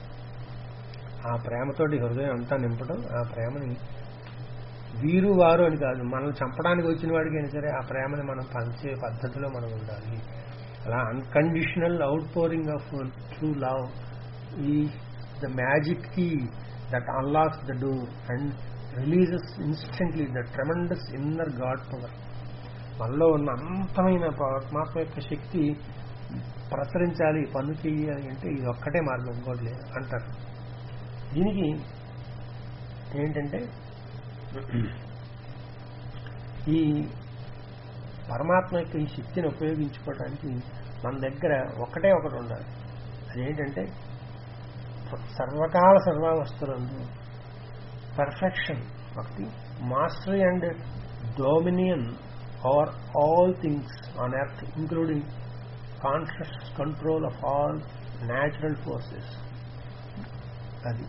ఆ ప్రేమతోటి హృదయం అంతా నింపడం ఆ ప్రేమని వీరు వారు అని కాదు మనల్ని చంపడానికి వచ్చిన వాడికి అయినా సరే ఆ ప్రేమని మనం పంచే పద్ధతిలో మనం ఉండాలి అలా unconditional out pouring of true love is the magic key that unlocks the door and releases instantly the tremendous inner God power మనలో ఉన్న అంతమైన పరమాత్మ యొక్క శక్తి ప్రసరించాలి పన్ను చేయాలి అంటే ఇది ఒక్కటే మార్గం ఇంకోటి లేదు అంటారు దీనికి ఏంటంటే ఈ పరమాత్మ యొక్క ఈ శక్తిని ఉపయోగించుకోవడానికి మన దగ్గర ఒకటే ఒకటి ఉండాలి అదేంటంటే సర్వకాల సర్వావస్థలందు పర్ఫెక్షన్ ఒకటి mastery and dominion over all things on earth including conscious control of all natural forces అది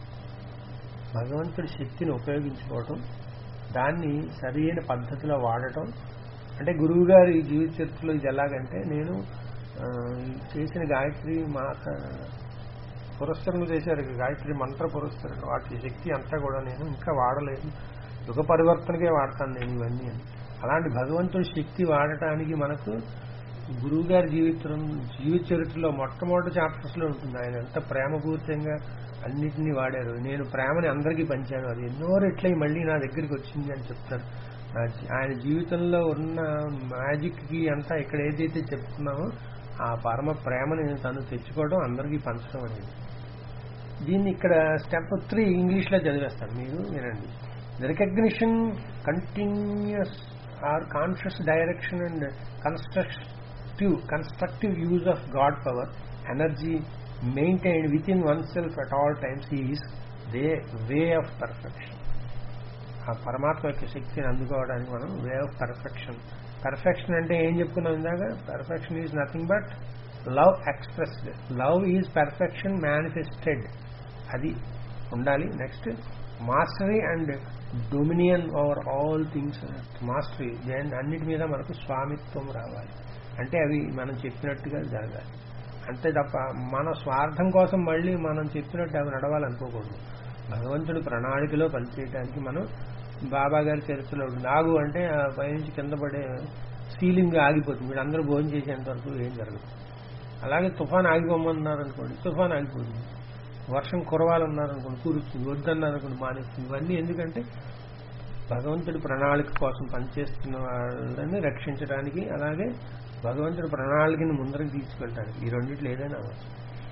భగవంతుడి శక్తిని ఉపయోగించుకోవటం దాన్ని సరైన పద్ధతిలో వాడటం అంటే గురువు గారి జీవిత చరిత్రలో ఇది ఎలాగంటే నేను ఆ, చేసిన గాయత్రి మాత పురస్కరణ చేశారు గాయత్రి మంత్ర పురస్కరణ వాటి శక్తి అంతా కూడా నేను ఇంకా వాడలేదు యుగ పరివర్తనకే వాడతాను నేను ఇవన్నీ అని అలాంటి భగవంతుడి శక్తి వాడటానికి మనకు గురువు గారి జీవితం జీవిత చరిత్రలో మొట్టమొదటి చాప్టర్స్ లో ఉంటుంది ఆయన ఎంత ప్రేమపూరితంగా అన్నిటినీ వాడారు నేను ప్రేమని అందరికీ పంచాను అది ఎన్నో రెట్లయి మళ్ళీ నా దగ్గరికి వచ్చింది అని చెప్తారు నా జీ- ఆయన జీవితంలో ఉన్న మ్యాజిక్ కి అంతా ఇక్కడ ఏదైతే చెప్తున్నామో ఆ పరమ ప్రేమని తను తెచ్చుకోవడం అందరికీ పంచడం అనేది దీన్ని ఇక్కడ స్టెప్ త్రీ ఇంగ్లీష్ లో చదివేస్తాను మీరు వినండి the recognition continues or conscious direction and constructive constructive use of God power energy maintained within oneself at all times is the way of perfection ఆ పరమాత్మ యొక్క శక్తిని అందుకోవడానికి మనం వే ఆఫ్ పర్ఫెక్షన్ పర్ఫెక్షన్ అంటే ఏం చెప్పుకున్నాం ఇందాక perfection is nothing but love expressed love is perfection manifested అది ఉండాలి next mastery and dominion over all things mastery దేని అన్నిటి మీద మనకు స్వామిత్వం రావాలి అంటే అవి మనం చెప్పినట్టుగా జరగాలి అంతే తప్ప మన స్వార్థం కోసం మళ్ళీ మనం చెప్పినట్టు అవి నడవాలనుకోకూడదు భగవంతుడి ప్రణాళికలో పనిచేయడానికి మనం బాబా గారి చరిత్రలో ఉంటుంది ఆగు అంటే ఆ పైనుంచి కింద పడే సీలింగ్ ఆగిపోతుంది మీరు అందరూ భోజనం చేసేంత వరకు ఏం జరగదు అలాగే తుఫాన్ ఆగిపోమన్నారు అనుకోండి తుఫాన్ ఆగిపోతుంది వర్షం కురవాలన్నారు అనుకోండి కురుస్తుంది వద్దన్నారు అనుకోండి మానేస్తుంది ఇవన్నీ ఎందుకంటే భగవంతుడి ప్రణాళిక కోసం పనిచేస్తున్న వాళ్ళని రక్షించడానికి అలాగే భగవంతుడి ప్రణాళికని ముందరకు తీసుకెళ్ళడానికి ఈ రెండిట్లో ఏదైనా అవ్వచ్చు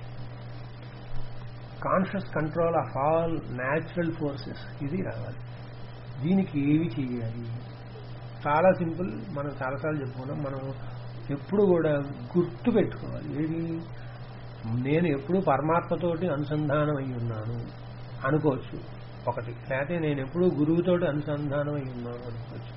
conscious control of all natural forces ఇది రావాలి దీనికి ఏవి చేయాలి చాలా సింపుల్ మనం చాలాసార్లు చెప్పుకున్నాం మనం ఎప్పుడు కూడా గుర్తు పెట్టుకోవాలి ఏది నేను ఎప్పుడు పరమాత్మతోటి అనుసంధానం అయి ఉన్నాను అనుకోవచ్చు ఒకటి లేకపోతే నేను ఎప్పుడు గురువుతోటి అనుసంధానం అయి ఉన్నాను అనుకోవచ్చు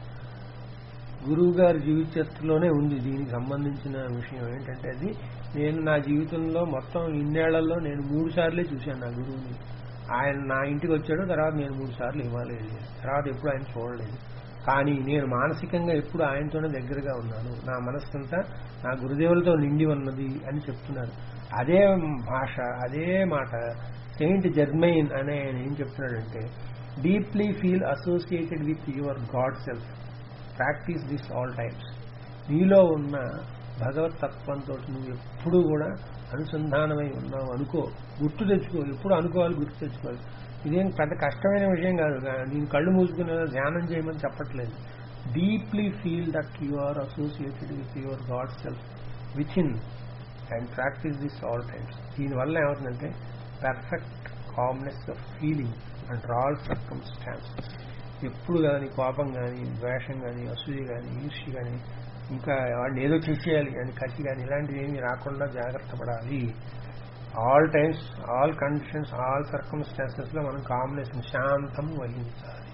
గురువు గారి జీవిత చరిత్రలోనే ఉంది దీనికి సంబంధించిన విషయం ఏంటంటే అది నేను నా జీవితంలో మొత్తం ఇన్నేళ్లలో నేను మూడు సార్లే చూశాను నా గురువుని ఆయన నా ఇంటికి వచ్చాడు తర్వాత నేను మూడు సార్లు హిమాలయ వెళ్ళాను తర్వాత ఎప్పుడు ఆయన చూడలేదు కానీ నేను మానసికంగా ఎప్పుడు ఆయనతోనే దగ్గరగా ఉన్నాను నా మనస్సంతా నా గురుదేవులతో నిండి ఉన్నది అని చెప్తున్నారు అదే భాష అదే మాట సెయింట్ జర్మైన్ అనే ఆయన ఏం చెప్తున్నాడంటే deeply feel associated with your God self practice this all times నీలో ఉన్న భగవత్ తత్వంతో నువ్వు ఎప్పుడు కూడా అనుసంధానమై ఉన్నావు అనుకో గుర్తు తెచ్చుకో ఎప్పుడు అనుకోవాలి గుర్తు తెచ్చుకోవాలి ఇదేం పెద్ద కష్టమైన విషయం కాదు నేను కళ్ళు మూసుకునే ధ్యానం చేయమని చెప్పట్లేదు deeply feel that you are associated with your God self within and practice this all times దీనివల్ల ఏమవుతుందంటే perfect calmness of feeling and all circumstances ఎప్పుడు కానీ కోపం కానీ ద్వేషం కానీ అసూయ కానీ ఈర్ష్య కానీ ఇంకా వాడిని ఏదో చేసేయాలి కానీ కసి కానీ ఇలాంటివి ఏమీ రాకుండా జాగ్రత్త పడాలి all times all conditions all circumstances లో మనం కాంబినేషన్ శాంతం వహించాలి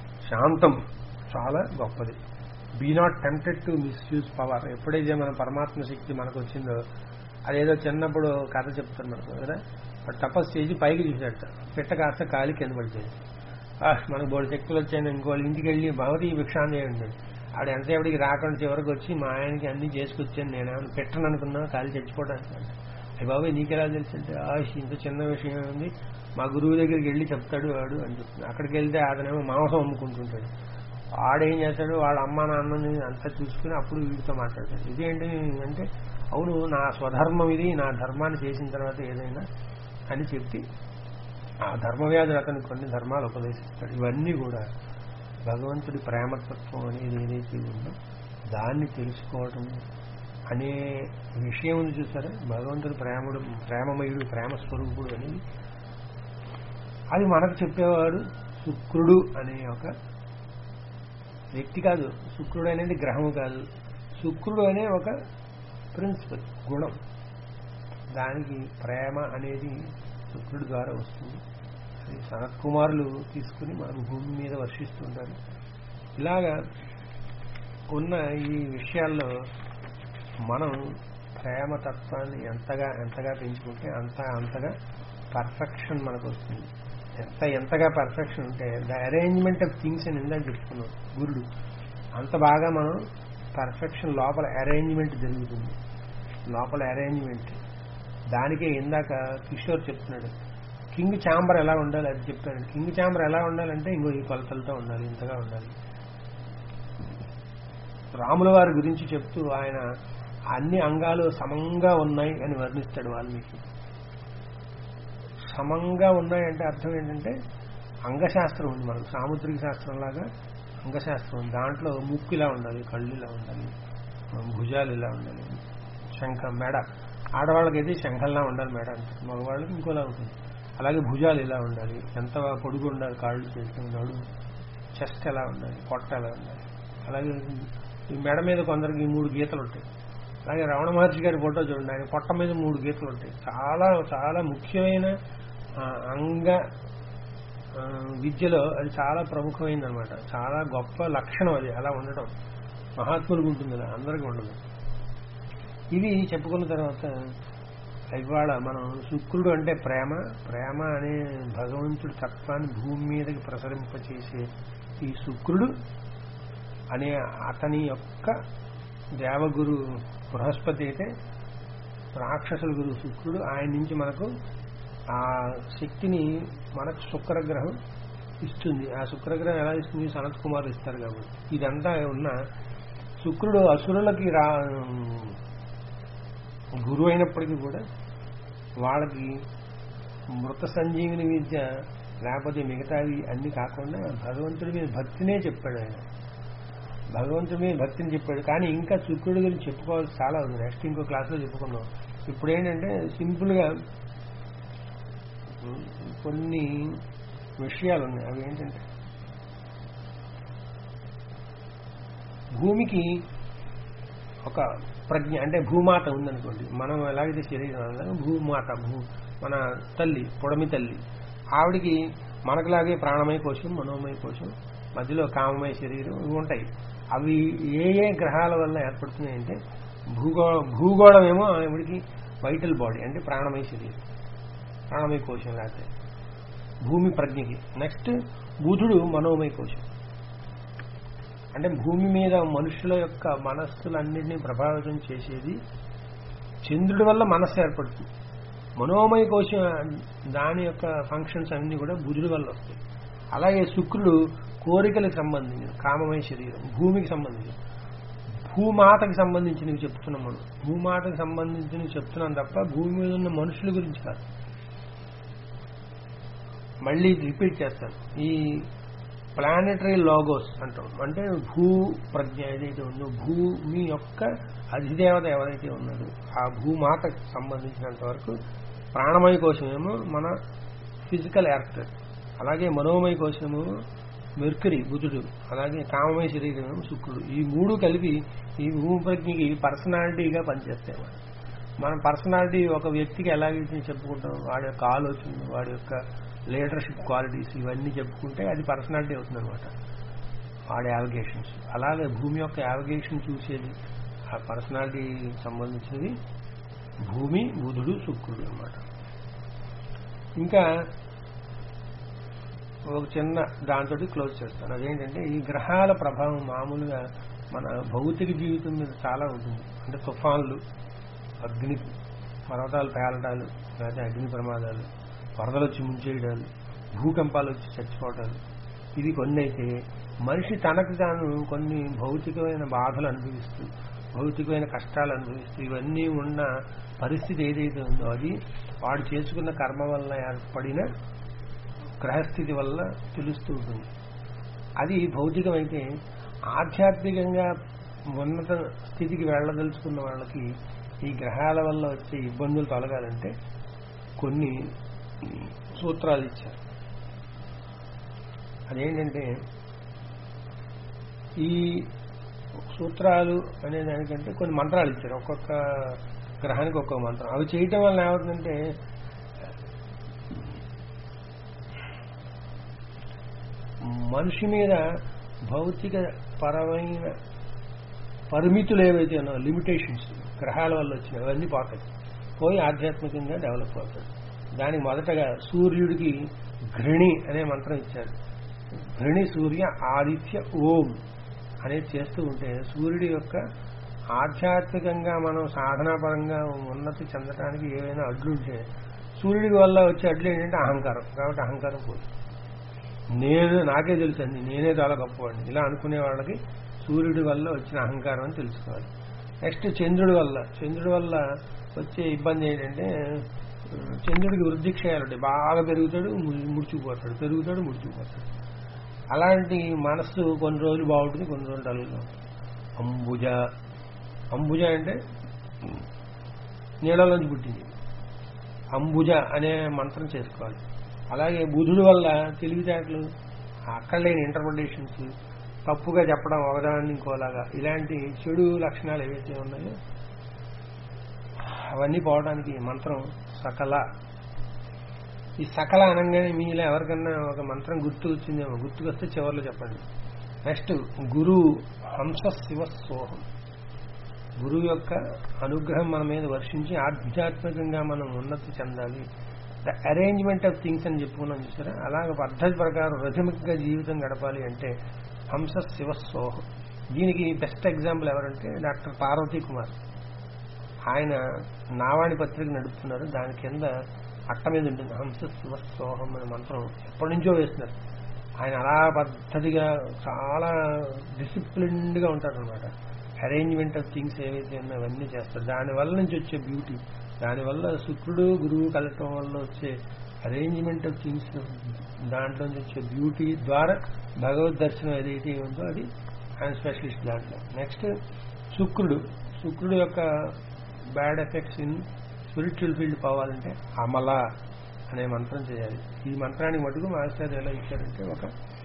శాంతం చాలా గొప్పది be not tempted to misuse power ఎప్పుడైతే మన పరమాత్మ శక్తి మనకు వచ్చిందో అదేదో చిన్నప్పుడు కథ చెప్తారు మనకు కదా వాడు తపస్సు చేసి పైకి చూసాడు పిట్ట కాస్త కాలి కింద పడిపోయింది ఆ, మనకు బోడు శక్తులు వచ్చాయని ఇంకోళ్ళు ఇంటికి వెళ్ళి భగవతి భిక్షాన్ని చేయండి ఆవిడ ఎంతసేపటికి రాకుండా చివరికి వచ్చి మా ఆయనకి అన్ని చేసుకొచ్చాను నేను ఏమైనా పెట్టను అనుకున్నా కాలి చచ్చిపోవడానికి అయ్యి బాబాయ్ నీకెలా తెలుసు అంటే ఆ ఇంత చిన్న విషయం ఉంది మా గురువు దగ్గరికి వెళ్ళి చెప్తాడు వాడు అని చెప్తున్నాడు అక్కడికి వెళ్తే అతనేమో మాంసం అమ్ముకుంటుంటాడు వాడేం చేస్తాడు వాళ్ళ అమ్మ నాన్నని అంతా చూసుకుని అప్పుడు వీడితో మాట్లాడతాడు ఇదేంటి అంటే అవును నా స్వధర్మం ఇది నా ధర్మాన్ని చేసిన తర్వాత ఏదైనా అని చెప్పి ఆ ధర్మవ్యాధులు అతనికి కొన్ని ధర్మాలు ఉపదేశిస్తాడు ఇవన్నీ కూడా భగవంతుడి ప్రేమతత్వం అనేది ఏదైతే ఉందో దాన్ని తెలుసుకోవటం అనే విషయం ఉంది చూసారా భగవంతుడు ప్రేమడు ప్రేమమయుడు ప్రేమ స్వరూపుడు అనేది అది మనకు చెప్పేవాడు శుక్రుడు అనే ఒక వ్యక్తి కాదు శుక్రుడు అనేది గ్రహము కాదు శుక్రుడు అనే ఒక ప్రిన్సిపల్ గుణం దానికి ప్రేమ అనేది శుక్రుడి ద్వారా వస్తుంది సనత్ కుమారులు తీసుకుని మనకు భూమి మీద వర్షిస్తుంటారు ఇలాగా ఉన్న ఈ విషయాల్లో మనం ప్రేమ తత్వాన్ని ఎంతగా ఎంతగా పెంచుకుంటే అంత అంతగా పర్ఫెక్షన్ మనకు వస్తుంది ఎంత ఎంతగా పర్ఫెక్షన్ ఉంటే ద అరేంజ్మెంట్ ఆఫ్ థింగ్స్ అని ఇందాక చెప్పుకున్నాం గురుడు అంత బాగా మనం పర్ఫెక్షన్ లోపల అరేంజ్మెంట్ జరుగుతుంది లోపల అరేంజ్మెంట్ దానికే ఇందాక కిషోర్ చెప్తున్నాడు కింగ్ ఛాంబర్ ఎలా ఉండాలి అది చెప్పాడు కింగ్ ఛాంబర్ ఎలా ఉండాలంటే ఇంకో ఈ కొలతలతో ఉండాలి ఇంతగా ఉండాలి రాముల వారి గురించి చెప్తూ ఆయన అన్ని అంగాలు సమంగా ఉన్నాయి అని వర్ణిస్తాడు వాల్మీకి సమంగా ఉన్నాయంటే అర్థం ఏంటంటే అంగశాస్త్రం ఉంది మనకు సాముద్రిక శాస్త్రం లాగా అంగశాస్త్రం ఉంది దాంట్లో ముక్కు ఇలా ఉండాలి కళ్ళు ఇలా ఉండాలి భుజాలు ఇలా ఉండాలి శంఖం మెడ ఆడవాళ్ళకైతే శంఖంలా ఉండాలి మెడ అంటారు మగవాళ్ళకి ఇంకోలా ఉంటుంది అలాగే భుజాలు ఇలా ఉండాలి ఎంత పొడుగు ఉండాలి కాళ్ళు చేసి నడు చెస్ట్ ఎలా ఉండాలి పొట్ట ఎలా ఉండాలి అలాగే ఈ మెడ మీద కొందరికి మూడు గీతలు ఉంటాయి అలాగే రమణ మహర్షి గారి ఫోటో చూడండి ఆయన పొట్ట మీద మూడు గీతలు ఉంటాయి చాలా చాలా ముఖ్యమైన ఆ, అంగ ఆ, విద్యలో అది చాలా ప్రముఖమైంది అనమాట చాలా గొప్ప లక్షణం అది అలా ఉండటం మహాత్ములకు ఉంటుంది అలా అందరికీ ఉండదు ఇది చెప్పుకున్న తర్వాత ఇవాళ మనం శుక్రుడు అంటే ప్రేమ ప్రేమ అనే భగవంతుడి తత్వాన్ని భూమి మీదకి ప్రసరింపచేసే ఈ శుక్రుడు అనే అతని యొక్క దేవగురు బృహస్పతి అయితే రాక్షసుల గురు శుక్రుడు ఆయన నుంచి మనకు ఆ శక్తిని మనకు శుక్రగ్రహం ఇస్తుంది ఆ శుక్రగ్రహం ఎలా ఇస్తుంది సనత్ కుమార్ ఇస్తారు కాబట్టి ఇదంతా ఉన్న శుక్రుడు అసురులకి రా గురువు అయినప్పటికీ కూడా వాళ్ళకి మృత సంజీవిని విద్య లేకపోతే మిగతావి అన్ని కాకుండా భగవంతుడి మీద భక్తినే చెప్పాడు ఆయన భగవంతుడి మీద భక్తిని చెప్పాడు కానీ ఇంకా శుక్రుడి గురించి చెప్పుకోవాల్సి చాలా ఉంది నెక్స్ట్ ఇంకో క్లాస్లో చెప్పుకున్నాం ఇప్పుడు ఏంటంటే సింపుల్గా కొన్ని విషయాలు ఉన్నాయి అవి ఏంటంటే భూమికి ఒక ప్రజ్ఞ అంటే భూమాత ఉందనుకోండి మనం ఎలాగైతే శరీరం అలాగే భూమాత భూ మన తల్లి పొడమి తల్లి ఆవిడికి మనకులాగే ప్రాణమయ కోశం మనోమయ కోశం మధ్యలో కామమయ శరీరం ఇవి ఉంటాయి అవి ఏ ఏ గ్రహాల వల్ల ఏర్పడుతున్నాయంటే భూగో భూగోళం ఏమో ఆవిడికి వైటల్ బాడీ అంటే ప్రాణమయ శరీరం ప్రాణమయ కోశం లేకపోతే భూమి ప్రజ్ఞకి నెక్స్ట్ బుధుడు మనోమయ కోశం అంటే భూమి మీద మనుషుల యొక్క మనస్సులన్నింటినీ ప్రభావితం చేసేది చంద్రుడి వల్ల మనస్సు ఏర్పడుతుంది మనోమయ కోశం దాని యొక్క ఫంక్షన్స్ అన్ని కూడా బుధుడి వల్ల వస్తాయి అలాగే శుక్రుడు కోరికలకు సంబంధించిన కామమయ శరీరం భూమికి సంబంధించి భూమాతకి సంబంధించినవి చెప్తున్నాం మనం భూమాతకి సంబంధించినవి చెప్తున్నాం తప్ప భూమి మీద ఉన్న మనుషుల గురించి కాదు మళ్ళీ రిపీట్ చేస్తాను ఈ ప్లానటరీ లాగోస్ అంటాం అంటే భూ ప్రజ్ఞ ఏదైతే ఉందో భూమి యొక్క అధిదేవత ఎవరైతే ఉన్నదో ఆ భూమాతకు సంబంధించినంత వరకు ప్రాణమయ కోశమేమో మన ఫిజికల్ యాక్టర్ అలాగే మనోమయ కోశమేమో మెర్కరీ బుధుడు అలాగే కామమయ శరీరం శుక్రుడు ఈ మూడు కలిపి ఈ భూమి ప్రజ్ఞకి పర్సనాలిటీగా పనిచేస్తాయి అన్నమాట మన పర్సనాలిటీ ఒక వ్యక్తికి ఎలాగైతే చెప్పుకుంటాం వాడి యొక్క ఆలోచన వాడి యొక్క లీడర్షిప్ క్వాలిటీస్ ఇవన్నీ చెప్పుకుంటే అది పర్సనాలిటీ అవుతుంది అనమాట వాడి యావిగేషన్స్ అలాగే భూమి యొక్క యావిగేషన్ చూసేది ఆ పర్సనాలిటీ సంబంధించినది భూమి బుధుడు శుక్రుడు అనమాట ఇంకా ఒక చిన్న దాంతో క్లోజ్ చేస్తాను అదేంటంటే ఈ గ్రహాల ప్రభావం మామూలుగా మన భౌతిక జీవితం మీద చాలా ఉంటుంది అంటే తుఫాన్లు అగ్ని పర్వతాలు పేలటాలు లేకపోతే అగ్ని ప్రమాదాలు వరదలు వచ్చి ముంచేయడాలు భూకంపాలు వచ్చి చచ్చిపోవటాలు ఇవి కొన్ని అయితే మనిషి తనకు తాను కొన్ని భౌతికమైన బాధలు అనుభవిస్తూ భౌతికమైన కష్టాలు అనుభవిస్తూ ఇవన్నీ ఉన్న పరిస్థితి ఏదైతే ఉందో అది వాడు చేసుకున్న కర్మ వల్ల ఏర్పడిన గ్రహస్థితి వల్ల తెలుస్తూ ఉంటుంది అది భౌతికమైతే ఆధ్యాత్మికంగా ఉన్నత స్థితికి వెళ్ళదలుచుకున్న వాళ్ళకి ఈ గ్రహాల వల్ల వచ్చే ఇబ్బందులు తొలగాలంటే కొన్ని సూత్రాలు ఇచ్చారు అదేంటంటే ఈ సూత్రాలు అనే దానికంటే కొన్ని మంత్రాలు ఇచ్చారు ఒక్కొక్క గ్రహానికి ఒక్కొక్క మంత్రం అవి చేయటం వల్ల ఏమవుతుందంటే మనిషి మీద భౌతిక పరమైన పరిమితులు ఏవైతే ఉన్నాయో లిమిటేషన్స్ గ్రహాల వల్ల వచ్చినాయి అవన్నీ పోతాయి పోయి ఆధ్యాత్మికంగా డెవలప్ అవుతాడు దానికి మొదటగా సూర్యుడికి ఘృణి అనే మంత్రం ఇచ్చారు ఘృణి సూర్య ఆదిత్య ఓం అనేది చేస్తూ ఉంటే సూర్యుడి యొక్క ఆధ్యాత్మికంగా మనం సాధనాపరంగా ఉన్నతి చెందడానికి ఏవైనా అడ్లుంటే సూర్యుడి వల్ల వచ్చే అడ్లు ఏంటంటే అహంకారం కాబట్టి అహంకారం పోతుంది నేను నాకే తెలుసు అండి నేనే చాలా గొప్పవాడిని ఇలా అనుకునే వాళ్ళకి సూర్యుడి వల్ల వచ్చిన అహంకారం అని తెలుసుకోవాలి నెక్స్ట్ చంద్రుడి వల్ల చంద్రుడి వల్ల వచ్చే ఇబ్బంది ఏంటంటే చంద్రుడికి వృద్ధి క్షయాలు ఉంటాయి బాగా పెరుగుతాడు ము- ముడుచుకుపోతాడు పెరుగుతాడు ముడుచుకుపోతాడు అలాంటి మనస్సు కొన్ని రోజులు బాగుంటుంది కొన్ని రోజులు డల్గా ఉంటుంది. అంబుజ అంబుజ అంటే నీళ్ళలోంచి పుట్టింది అంబుజ అనే మంత్రం చేసుకోవాలి అలాగే బుధుడి వల్ల తెలివితేటలు అక్కడ లేని ఇంటర్ప్రిటేషన్స్ తప్పుగా చెప్పడం ఒకదాన్ని ఇంకోలాగా ఇలాంటి చెడు లక్షణాలు ఏవైతే ఉన్నాయో అవన్నీ పోవడానికి మంత్రం సకల ఈ సకల అనగానే మీలో ఎవరికన్నా ఒక మంత్రం గుర్తు వచ్చిందేమో గుర్తుకొస్తే చివరిలో చెప్పండి నెక్స్ట్ గురు హంస శివ సోహం గురువు యొక్క అనుగ్రహం మన మీద వర్షించి ఆధ్యాత్మికంగా మనం ఉన్నతి చెందాలి ద అరేంజ్మెంట్ ఆఫ్ థింగ్స్ అని చెప్పుకున్నాం చూసారా అలాగే పద్ధతి ప్రకారం రథమికంగా జీవితం గడపాలి అంటే హంస శివ సోహం దీనికి బెస్ట్ ఎగ్జాంపుల్ ఎవరంటే డాక్టర్ పార్వతీ కుమార్ ఆయన నావాణి పత్రిక నడుపుతున్నారు దాని కింద అట్ట మీద ఉంటుంది హంస శివ సోహం అనే మంత్రం ఎప్పటి నుంచో వేస్తున్నారు ఆయన అలా పద్ధతిగా చాలా డిసిప్లిన్డ్ గా ఉంటారు అనమాట అరేంజ్మెంట్ ఆఫ్ థింగ్స్ ఏవైతే ఉన్నాయో అవన్నీ చేస్తారు దాని వల్ల నుంచి వచ్చే బ్యూటీ దానివల్ల శుక్రుడు గురువు కలగటం వల్ల వచ్చే అరేంజ్మెంట్ ఆఫ్ థింగ్స్ దాంట్లో నుంచి వచ్చే బ్యూటీ ద్వారా భగవద్ దర్శనం ఏదైతే ఉందో అది ఆయన స్పెషలిస్ట్ దాంట్లో నెక్స్ట్ శుక్రుడు శుక్రుడు యొక్క bad effects in spiritual field పోవాలంటే అమల అనే మంత్రం చేయాలి ఈ మంత్రానికి మటుకు మాస్టర్ ఎలా ఇచ్చారంటే ఒక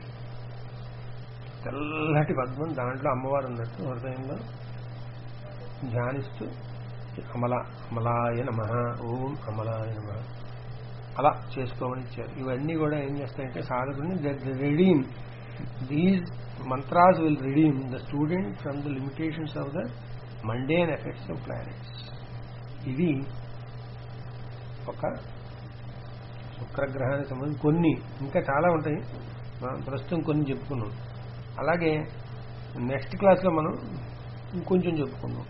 తెల్లటి పద్మం దాంట్లో అమ్మవారు ఉన్నట్టు హృదయంలో ధ్యానిస్తూ అమల అమలాయ నమ ఓం అమలాయ నమ అలా చేసుకోమని ఇచ్చారు ఇవన్నీ కూడా ఏం చేస్తాయంటే సాధకుడిని redeem these mantras will redeem the student from the limitations of the mundane effects of planets ఇది ఒక శుక్రగ్రహానికి సంబంధించి కొన్ని ఇంకా చాలా ఉంటాయి మనం ప్రస్తుతం కొన్ని చెప్పుకున్నాం అలాగే నెక్స్ట్ క్లాస్లో మనం ఇంకొంచెం చెప్పుకుందాం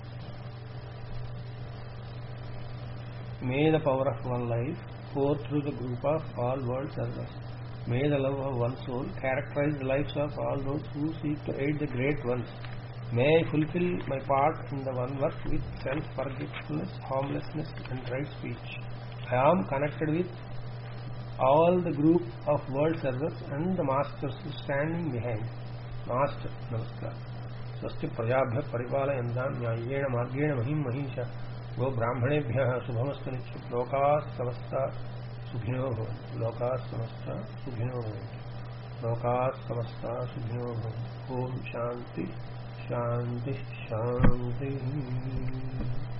may the power of one life pour through the group of all world servers may the love of one soul characterize the lives of all those who seek to aid the great ones may I fulfil my part in the one work with self forgiveness harmlessness and right speech I am connected with all the group of world servers and the masters who standing behind. Master, namaskar. स्वस्ति प्रजाभ्य परिपालयन्तां न्याय्येण मार्गेण महिं महिष गो ब्राह्मणेभ्यः शुभमस्तु नित्यं लोकाः समस्ता सुखिनो भवन्तु लोकाः समस्ता सुखिनो भवन्तु लोकाः समस्ता सुखिनो भवन्तु ॐ शान्ति शान्तिः शान्तिः